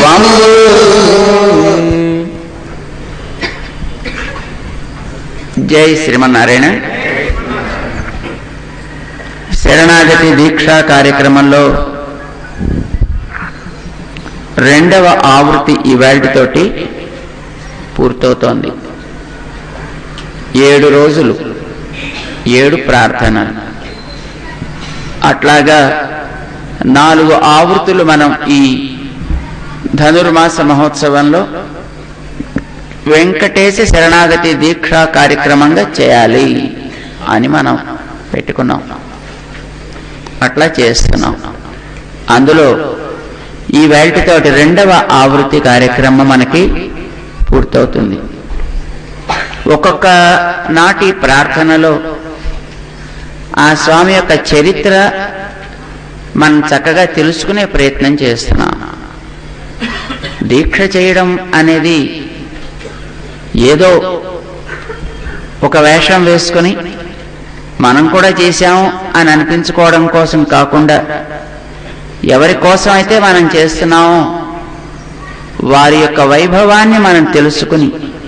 త్వం జై శ్రీమన్నారాయణ శరణాగతి దీక్షా కార్యక్రమంలో రెండవ ఆవృత్తి ఇవాల్టితోటి పూర్తవుతోంది ఏడు రోజులు ఏడు ప్రార్థనలు అట్లాగా నాలుగు ఆవృత్తులు మనం ఈ ధనుర్మాస మహోత్సవంలో వెంకటేశ శరణాగతి దీక్షా కార్యక్రమంగా చేయాలి అని మనం పెట్టుకున్నాం అట్లా చేస్తున్నాం అందులో ఈ వేల్టితోటి రెండవ ఆవృత్తి కార్యక్రమం మనకి పూర్తవుతుంది ఒక్కొక్క నాటి ప్రార్థనలో ఆ స్వామి యొక్క చరిత్ర మనం చక్కగా తెలుసుకునే ప్రయత్నం చేస్తున్నాం దీక్ష చేయడం అనేది ఏదో ఒక వేషం వేసుకొని మనం కూడా చేశాం అని అనిపించుకోవడం కోసం కాకుండా ఎవరి కోసం అయితే మనం చేస్తున్నామో వారి యొక్క వైభవాన్ని మనం తెలుసుకుని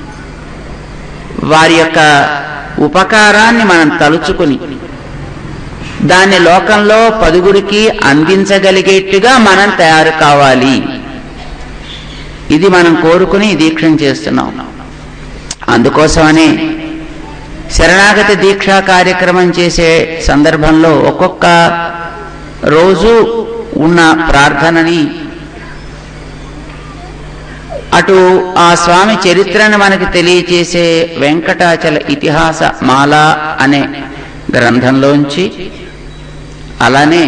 వారి యొక్క ఉపకారాన్ని మనం తలుచుకుని దాన్ని లోకంలో పదుగురికి అందించగలిగేట్టుగా మనం తయారు కావాలి ఇది మనం కోరుకుని దీక్షను చేస్తున్నాం అందుకోసమనే శరణాగతి దీక్షా కార్యక్రమం చేసే సందర్భంలో ఒక్కొక్క రోజు ఉన్న ప్రార్థనని అటు ఆ స్వామి చరిత్రను మనకి తెలియచేసే వెంకటాచల ఇతిహాస మాల అనే గ్రంథంలోంచి అలానే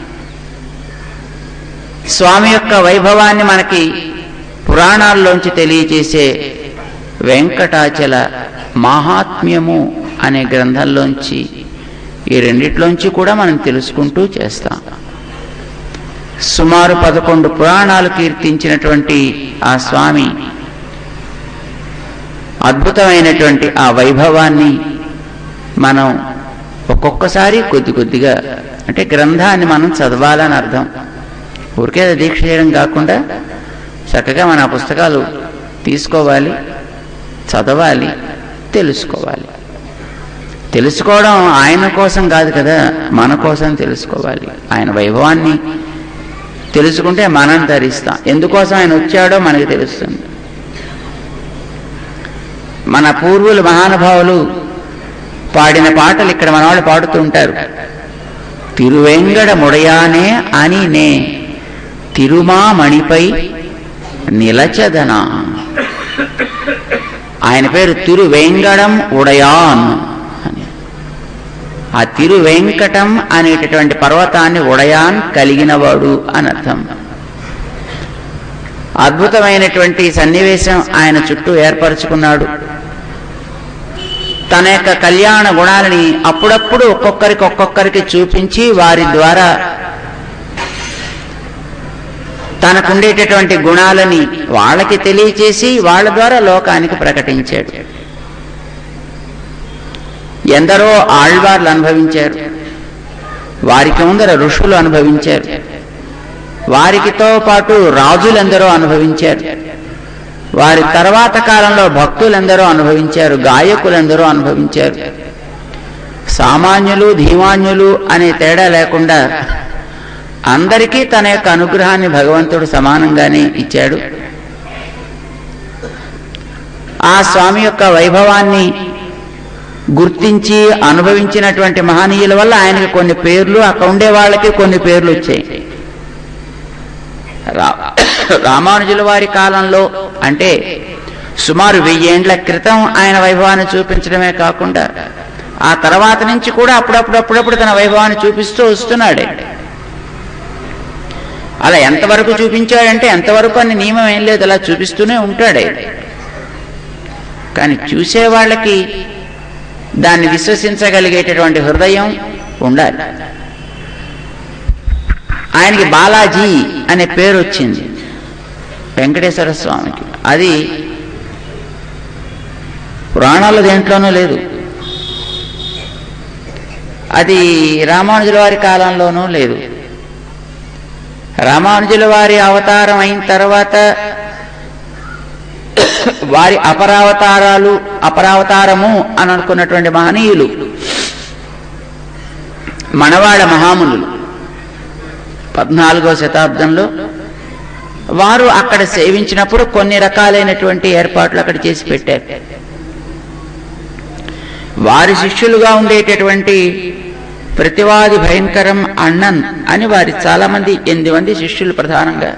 స్వామి యొక్క వైభవాన్ని మనకి పురాణాల్లోంచి తెలియచేసే వెంకటాచల మహాత్మ్యము అనే గ్రంథంలోంచి ఈ రెండిట్లోంచి కూడా మనం తెలుసుకుంటూ చేస్తాం సుమారు పదకొండు పురాణాలు కీర్తించినటువంటి ఆ స్వామి అద్భుతమైనటువంటి ఆ వైభవాన్ని మనం ఒక్కొక్కసారి కొద్ది కొద్దిగా అంటే గ్రంథాన్ని మనం చదవాలని అర్థం ఊరికే దీక్ష చేయడం కాకుండా చక్కగా మన ఆ పుస్తకాలు తీసుకోవాలి చదవాలి తెలుసుకోవాలి తెలుసుకోవడం ఆయన కోసం కాదు కదా మన కోసం తెలుసుకోవాలి ఆయన వైభవాన్ని తెలుసుకుంటే మనం ధరిస్తాం ఎందుకోసం ఆయన వచ్చాడో మనకి తెలుస్తుంది మన పూర్వులు మహానుభావులు పాడిన పాటలు ఇక్కడ మన వాళ్ళు పాడుతూ ఉంటారు తిరువెంగడ ముడయానే అని నే తిరుమామణిపై నిలచదనా ఆయన పేరు తిరువెంగడం ఉడయాన్ అని ఆ తిరువెంకటం అనేటటువంటి పర్వతాన్ని ఉడయాన్ కలిగినవాడు అని అర్థం అద్భుతమైనటువంటి సన్నివేశం ఆయన చుట్టూ ఏర్పరచుకున్నాడు తన యొక్క కళ్యాణ గుణాలని అప్పుడప్పుడు ఒక్కొక్కరికి ఒక్కొక్కరికి చూపించి వారి ద్వారా తనకుండేటటువంటి గుణాలని వాళ్ళకి తెలియచేసి వాళ్ళ ద్వారా లోకానికి ప్రకటించాడు ఎందరో ఆళ్వార్లు అనుభవించారు వారికి ముందర ఋషులు అనుభవించారు వారికితో పాటు రాజులెందరో అనుభవించారు వారి తర్వాత కాలంలో భక్తులెందరో అనుభవించారు గాయకులెందరో అనుభవించారు సామాన్యులు ధీమాన్యులు అనే తేడా లేకుండా అందరికీ తన యొక్క అనుగ్రహాన్ని భగవంతుడు సమానంగానే ఇచ్చాడు ఆ స్వామి యొక్క వైభవాన్ని గుర్తించి అనుభవించినటువంటి మహనీయుల వల్ల ఆయనకి కొన్ని పేర్లు అక్కడ ఉండే వాళ్ళకి కొన్ని పేర్లు వచ్చాయి రా- రామానుజుల వారి కాలంలో అంటే సుమారు వెయ్యేండ్ల క్రితం ఆయన వైభవాన్ని చూపించడమే కాకుండా ఆ తర్వాత నుంచి కూడా అప్పుడప్పుడు అప్పుడప్పుడు తన వైభవాన్ని చూపిస్తూ వస్తున్నాడే అలా ఎంతవరకు చూపించాడంటే ఎంతవరకు అని నియమం ఏం లేదు అలా చూపిస్తూనే ఉంటాడే కానీ చూసే వాళ్ళకి దాన్ని విశ్వసించగలిగేటటువంటి హృదయం ఉండాలి ఆయనకి బాలాజీ అనే పేరు వచ్చింది వెంకటేశ్వర స్వామికి అది పురాణాల దేంట్లోనూ లేదు అది రామానుజుల వారి కాలంలోనూ లేదు రామానుజుల వారి అవతారం అయిన తర్వాత వారి అపరావతారాలు అపరావతారము అని అనుకున్నటువంటి మహనీయులు మనవాళ్ళ మహామునులు పద్నాలుగో శతాబ్దంలో వారు అక్కడ సేవించినప్పుడు కొన్ని రకాలైనటువంటి ఏర్పాట్లు అక్కడ చేసి పెట్టారు వారి శిష్యులుగా ఉండేటటువంటి ప్రతివాది భయంకరం అన్నన్ అని వారి చాలా మంది ఎనిమిది మంది శిష్యులు ప్రధానంగా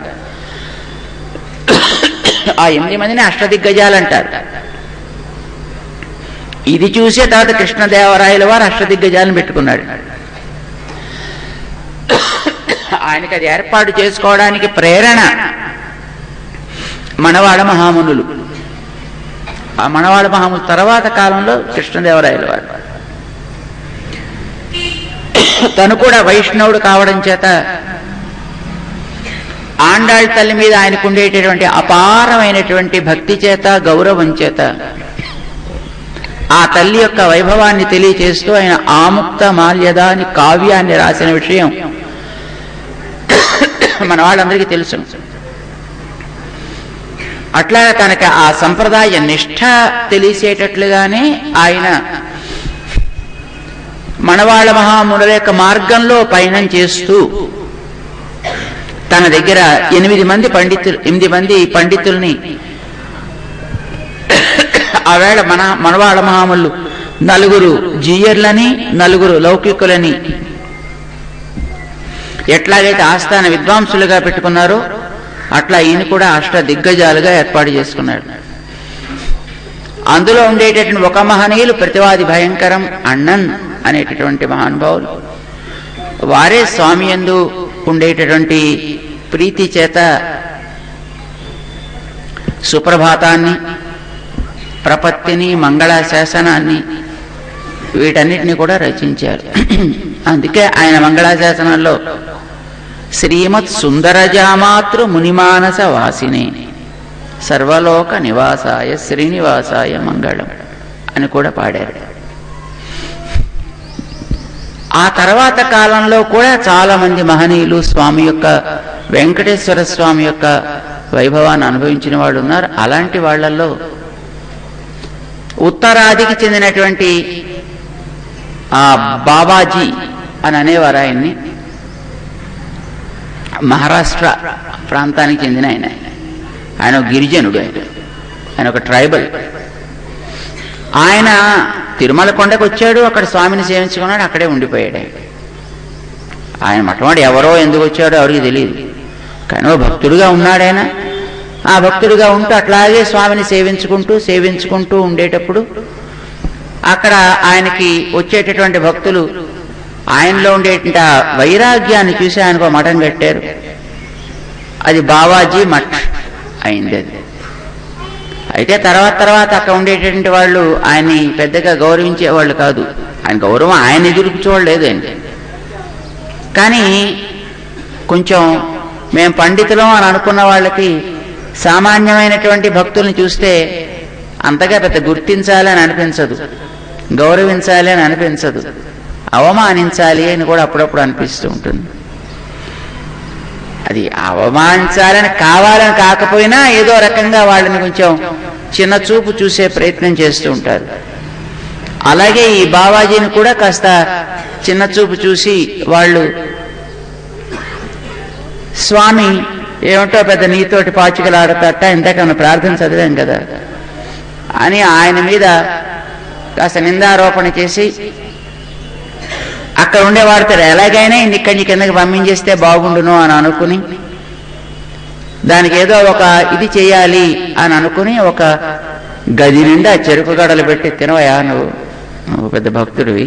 ఆ ఎనిమిది మందిని అష్టదిగ్గజాలు అంటారు ఇది చూసే తర్వాత కృష్ణదేవరాయల వారు అష్టదిగ్గజాలను పెట్టుకున్నాడు ఆయనకి అది ఏర్పాటు చేసుకోవడానికి ప్రేరణ మనవాడ మహామునులు ఆ మనవాడ మహాములు తర్వాత కాలంలో కృష్ణదేవరాయల వారు తను కూడా వైష్ణవుడు కావడం చేత ఆండాళ్ తల్లి మీద ఆయనకు ఉండేటటువంటి అపారమైనటువంటి భక్తి చేత గౌరవం చేత ఆ తల్లి యొక్క వైభవాన్ని తెలియచేస్తూ ఆయన ఆముక్త మాల్యద అని కావ్యాన్ని రాసిన విషయం మన వాళ్ళందరికీ తెలుసు అట్లా తనకి ఆ సంప్రదాయ నిష్ఠ తెలిసేటట్లుగానే ఆయన మనవాళ్ళ మహామునుల యొక్క మార్గంలో పయనం చేస్తూ తన దగ్గర ఎనిమిది మంది పండితులు ఎనిమిది మంది పండితుల్ని ఆవేళ మన మనవాళ్ళ మహాములు నలుగురు జీయర్లని నలుగురు లౌకికులని ఎట్లాగైతే ఆస్థాన విద్వాంసులుగా పెట్టుకున్నారో అట్లా ఈయన కూడా అష్ట దిగ్గజాలుగా ఏర్పాటు చేసుకున్నాడు అందులో ఉండేటటువంటి ఒక మహనీయులు ప్రతివాది భయంకరం అన్నన్ అనేటటువంటి మహానుభావులు వారే స్వామి ఎందు ఉండేటటువంటి ప్రీతి చేత సుప్రభాతాన్ని ప్రపత్తిని మంగళ శాసనాన్ని వీటన్నిటిని కూడా రచించారు అందుకే ఆయన మంగళాశాసనాల్లో శ్రీమత్ సుందరజామాతృ మునిమానస వాసినే సర్వలోక నివాసాయ శ్రీనివాసాయ మంగళం అని కూడా పాడారు ఆ తర్వాత కాలంలో కూడా చాలా మంది మహనీయులు స్వామి యొక్క వెంకటేశ్వర స్వామి యొక్క వైభవాన్ని అనుభవించిన వాళ్ళు ఉన్నారు అలాంటి వాళ్ళల్లో ఉత్తరాదికి చెందినటువంటి ఆ బాబాజీ అని అనేవారు ఆయన్ని మహారాష్ట్ర ప్రాంతానికి చెందిన ఆయన ఆయన ఒక గిరిజనుడు ఆయన ఆయన ఒక ట్రైబల్ ఆయన తిరుమల కొండకు వచ్చాడు అక్కడ స్వామిని సేవించుకున్నాడు అక్కడే ఉండిపోయాడు ఆయన ఆయన మొట్టమొదటి ఎవరో ఎందుకు వచ్చాడో ఎవరికి తెలియదు కానీ ఓ భక్తుడుగా ఉన్నాడు ఆయన ఆ భక్తుడిగా ఉంటూ అట్లాగే స్వామిని సేవించుకుంటూ సేవించుకుంటూ ఉండేటప్పుడు అక్కడ ఆయనకి వచ్చేటటువంటి భక్తులు ఆయనలో ఉండేటువంటి ఆ వైరాగ్యాన్ని చూసి ఆయనకు ఒక మఠం కట్టారు అది బావాజీ మఠ్ అయింది అది అయితే తర్వాత తర్వాత అక్కడ ఉండేటటువంటి వాళ్ళు ఆయన్ని పెద్దగా గౌరవించే వాళ్ళు కాదు ఆయన గౌరవం ఆయన ఎదురు చూడలేదు ఆయన కానీ కొంచెం మేము పండితులం అని అనుకున్న వాళ్ళకి సామాన్యమైనటువంటి భక్తుల్ని చూస్తే అంతగా పెద్ద గుర్తించాలి అని అనిపించదు గౌరవించాలి అని అనిపించదు అవమానించాలి అని కూడా అప్పుడప్పుడు అనిపిస్తూ ఉంటుంది అది అవమానించాలని కావాలని కాకపోయినా ఏదో రకంగా వాళ్ళని కొంచెం చిన్న చూపు చూసే ప్రయత్నం చేస్తూ ఉంటారు అలాగే ఈ బావాజీని కూడా కాస్త చిన్న చూపు చూసి వాళ్ళు స్వామి ఏమిటో పెద్ద నీతోటి పాచికలాడతట ఇందాక మనం ప్రార్థన చదివాం కదా అని ఆయన మీద కాస్త నిందారోపణ చేసి అక్కడ ఉండేవాడితో ఎలాగైనా ఇన్ని ఇక్కడి నుంచి కిందకి పంపించేస్తే బాగుండును అని అనుకుని దానికి ఏదో ఒక ఇది చేయాలి అని అనుకుని ఒక గది నిండా చెరుకు గడలు పెట్టి తినవయా నువ్వు నువ్వు పెద్ద భక్తుడివి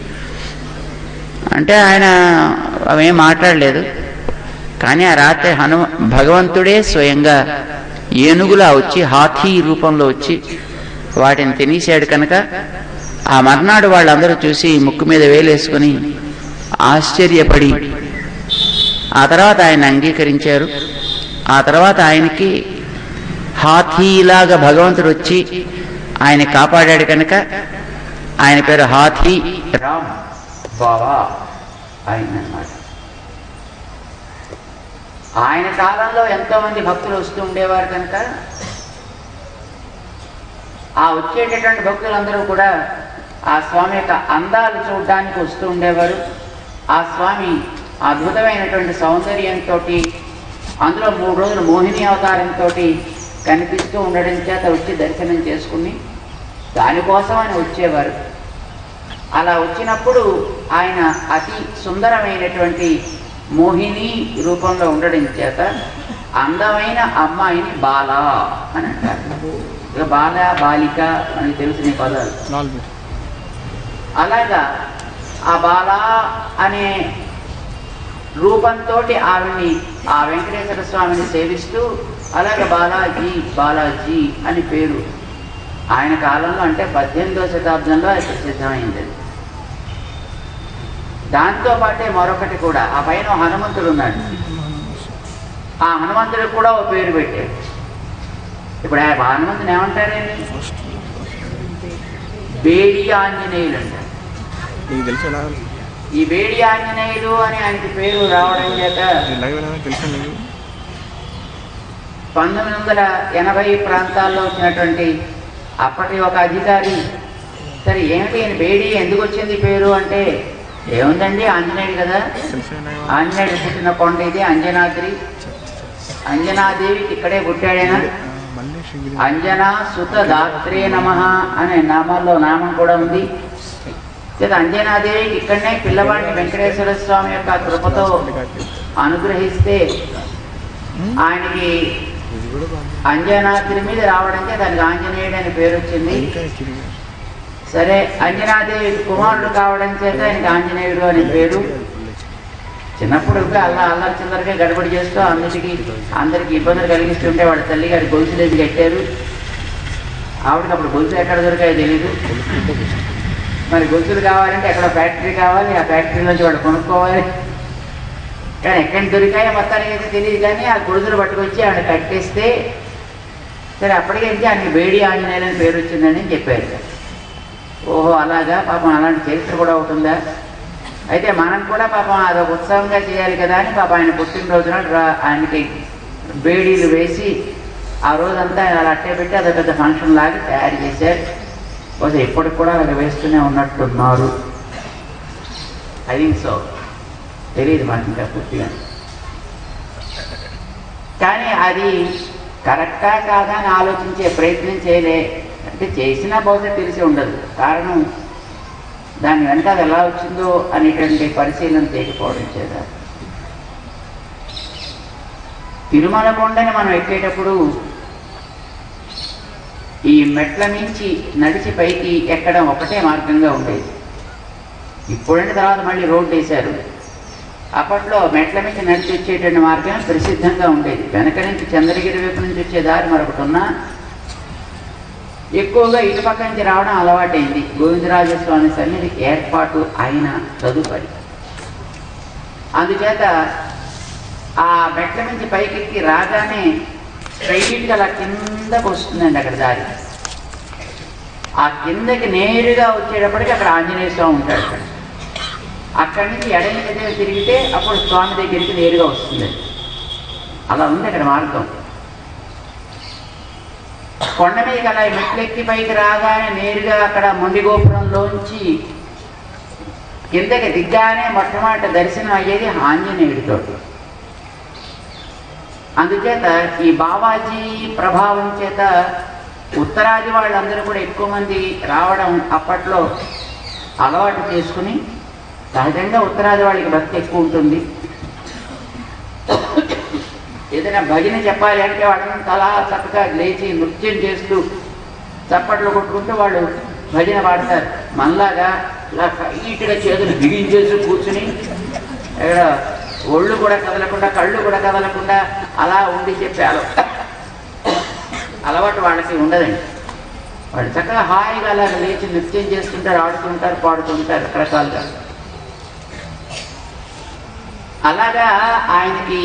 అంటే ఆయన అవేం మాట్లాడలేదు కానీ ఆ రాత్రి హనుమ భగవంతుడే స్వయంగా ఏనుగులా వచ్చి హాథీ రూపంలో వచ్చి వాటిని తినేసాడు కనుక ఆ మర్నాడు వాళ్ళందరూ చూసి ముక్కు మీద వేలేసుకుని ఆశ్చర్యపడి ఆ తర్వాత ఆయన అంగీకరించారు ఆ తర్వాత ఆయనకి హాథీలాగా భగవంతుడు వచ్చి ఆయన కాపాడాడు కనుక ఆయన పేరు హాథీ రామ్ బావా ఆయన అన్నమాట ఆయన కాలంలో ఎంతో మంది భక్తులు వస్తూ ఉండేవారు కనుక ఆ వచ్చేటటువంటి భక్తులందరూ కూడా ఆ స్వామి యొక్క అందాలు చూడడానికి వస్తూ ఉండేవారు ఆ స్వామి అద్భుతమైనటువంటి సౌందర్యంతో అందులో మూడు రోజులు మోహిని అవతారంతో కనిపిస్తూ ఉండడం చేత వచ్చి దర్శనం చేసుకుని దానికోసం ఆయన వచ్చేవారు అలా వచ్చినప్పుడు ఆయన అతి సుందరమైనటువంటి మోహిని రూపంలో ఉండడం చేత అందమైన అమ్మాయిని బాల అని అంటారు ఇక బాల బాలిక మనకి తెలిసిన ఈ పదాలు నాలుగు అలాగా ఆ బాల అనే రూపంతో ఆవిడ్ని ఆ వెంకటేశ్వర స్వామిని సేవిస్తూ అలాగే బాలాజీ బాలాజీ అని పేరు ఆయన కాలంలో అంటే పద్దెనిమిదవ శతాబ్దంలో అది ప్రసిద్ధమైంది అది. దాంతో పాటే మరొకటి కూడా ఆ పైన హనుమంతుడు ఉన్నాడు ఆ హనుమంతుడికి కూడా ఓ పేరు పెట్టాడు ఇప్పుడు ఆ హనుమంతుని ఏమంటారండి బేడి ఆంజనేయులు అంటారు నీకు తెలుసు ఎలా ఈ వేడి ఆంజనేయులు అని ఆయనకి పేరు రావడం చేత లైవ్ ఎలా తెలుసా నీకు పంతొమ్మిది వందల ఎనభై ప్రాంతాల్లో వచ్చినటువంటి అప్పటి ఒక అధికారి సరే ఏమిటి ఈయన బేడి ఎందుకు వచ్చింది ఈ పేరు అంటే ఏముందండి ఆంజనేయుడు కదా తెలుసా ఎలా ఆంజనేయుడు పుట్టిన కొండ ఇది అంజనాద్రి అంజనాదేవికి ఇక్కడే పుట్టాడైనా మళ్ళీ శ్రీగిరి అంజనా సుత దాత్రే నమ అనే నామాల్లో నామం కూడా ఉంది చేత అంజనాదేవికి ఇక్కడనే పిల్లవాడిని వెంకటేశ్వర స్వామి యొక్క కృపతో అనుగ్రహిస్తే ఆయనకి ఇది కూడా బాగుంది అంజనాద్రి మీద రావడంతో దానికి ఆంజనేయుడు అని పేరు వచ్చింది ఇంకా ఎక్కిరిగా. సరే అంజనాదేవి కుమారుడు కావడం చేత ఆయనకి ఆంజనేయుడు అనే పేరు చిన్నప్పుడు ఇంకా అల్లా అల్లరి చిల్లరగా గడబడి చేస్తూ అందరికి అందరికి ఇబ్బందులు కలిగిస్తుంటే వాళ్ళ తల్లి గారి గొలుసులు వేసి కట్టారు ఆవిడకి అప్పుడు గొలుసులు ఎక్కడ దొరికాయో తెలియదు మరి గొలుసులు కావాలంటే ఎక్కడ ఫ్యాక్టరీ కావాలి ఆ ఫ్యాక్టరీ నుంచి వాడు కొనుక్కోవాలి కానీ ఎక్కడ దొరికాయో మొత్తానికి అయితే తెలియదు కానీ ఆ గొలుసులు పట్టుకొచ్చి ఆవిడ కట్టేస్తే సరే అప్పటికే ఆయనకి బేడి ఆంజనేయులు అని పేరు వచ్చిందని చెప్పారు ఓహో అలాగా పాపం అలాంటి చరిత్ర కూడా ఒకటి ఉందా అయితే మనం కూడా పాపం అదొక ఉత్సవంగా చేయాలి కదా అని పాపం ఆయన పుట్టినరోజున రా- ఆయనకి బేడీలు వేసి ఆ రోజంతా ఆయన అలా అట్టే పెట్టి అదొక పెద్ద ఫంక్షన్ లాగా తయారు చేశారు బహుశా ఇప్పటికి కూడా అలా వేస్తూనే ఉన్నట్టున్నారు ఐ థింక్ సో తెలియదు మనకి ఇంకా పూర్తిగా కానీ అది కరెక్టా కాదా అని ఆలోచించే ప్రయత్నం చేయలే అంటే చేసినా బహుశా తెలిసి ఉండదు కారణం దాని వెనక అది ఎలా వచ్చిందో అనేటువంటి పరిశీలన చేయకపోవడం చేత తిరుమల కొండని మనం ఎక్కేటప్పుడు ఈ మెట్ల మించి నడిచి పైకి ఎక్కడం ఒకటే మార్గంగా ఉండేది ఇప్పుడంటే తర్వాత మళ్ళీ రోడ్డు వేశారు అప్పట్లో మెట్ల మీద నడిచి వచ్చేటువంటి మార్గం ప్రసిద్ధంగా ఉండేది వెనక నుంచి చంద్రగిరి వైపు నుంచి వచ్చే దారి మరొకటి ఉన్నా ఎక్కువగా ఇటు పక్క నుంచి రావడం అలవాటైంది గోవిందరాజస్వామి సన్నిధి ఏర్పాటు అయిన తదుపరి అందుచేత ఆ మెట్ల నుంచి పైకెక్కి రాగానే స్ట్రైట్గా అలా కిందకు వస్తుందండి అక్కడ దారి ఆ కిందకి నేరుగా వచ్చేటప్పటికి అక్కడ ఆంజనేయ స్వామి ఉంటాడు అక్కడ అక్కడి నుంచి ఎడని ఎదురు తిరిగితే అప్పుడు స్వామి దగ్గరికి నేరుగా వస్తుంది అలా ఉంది అక్కడ మార్గం కొండ మీదకి అలా మెట్లెక్కి పైకి రాగానే నేరుగా అక్కడ మొండి గోపురంలోంచి కిందకి దిగ్గానే మొట్టమొదటి దర్శనం అయ్యేది ఆంజనేయుడితో అందుచేత ఈ బావాజీ ప్రభావం చేత ఉత్తరాది వాళ్ళందరూ కూడా ఎక్కువ మంది రావడం అప్పట్లో అలవాటు చేసుకుని సహజంగా ఉత్తరాది వాళ్ళకి భక్తి ఎక్కువ ఉంటుంది ఏదైనా భజన చెప్పాలి అంటే వాళ్ళని తలా చక్కగా లేచి నృత్యం చేస్తూ చప్పట్లు కొట్టుకుంటూ వాళ్ళు భజన పాడతారు మనలాగా ఇలా టైట్గా చేతులు బిగించేసి కూర్చుని ఇక్కడ ఒళ్ళు కూడా కదలకుండా కళ్ళు కూడా కదలకుండా అలా ఉండి చెప్పారు అలవాటు వాళ్ళకి ఉండదండి వాళ్ళు చక్కగా హాయిగా అలా లేచి నృత్యం చేస్తుంటారు ఆడుతుంటారు పాడుతుంటారు రకరకాలుగా అలాగా ఆయనకి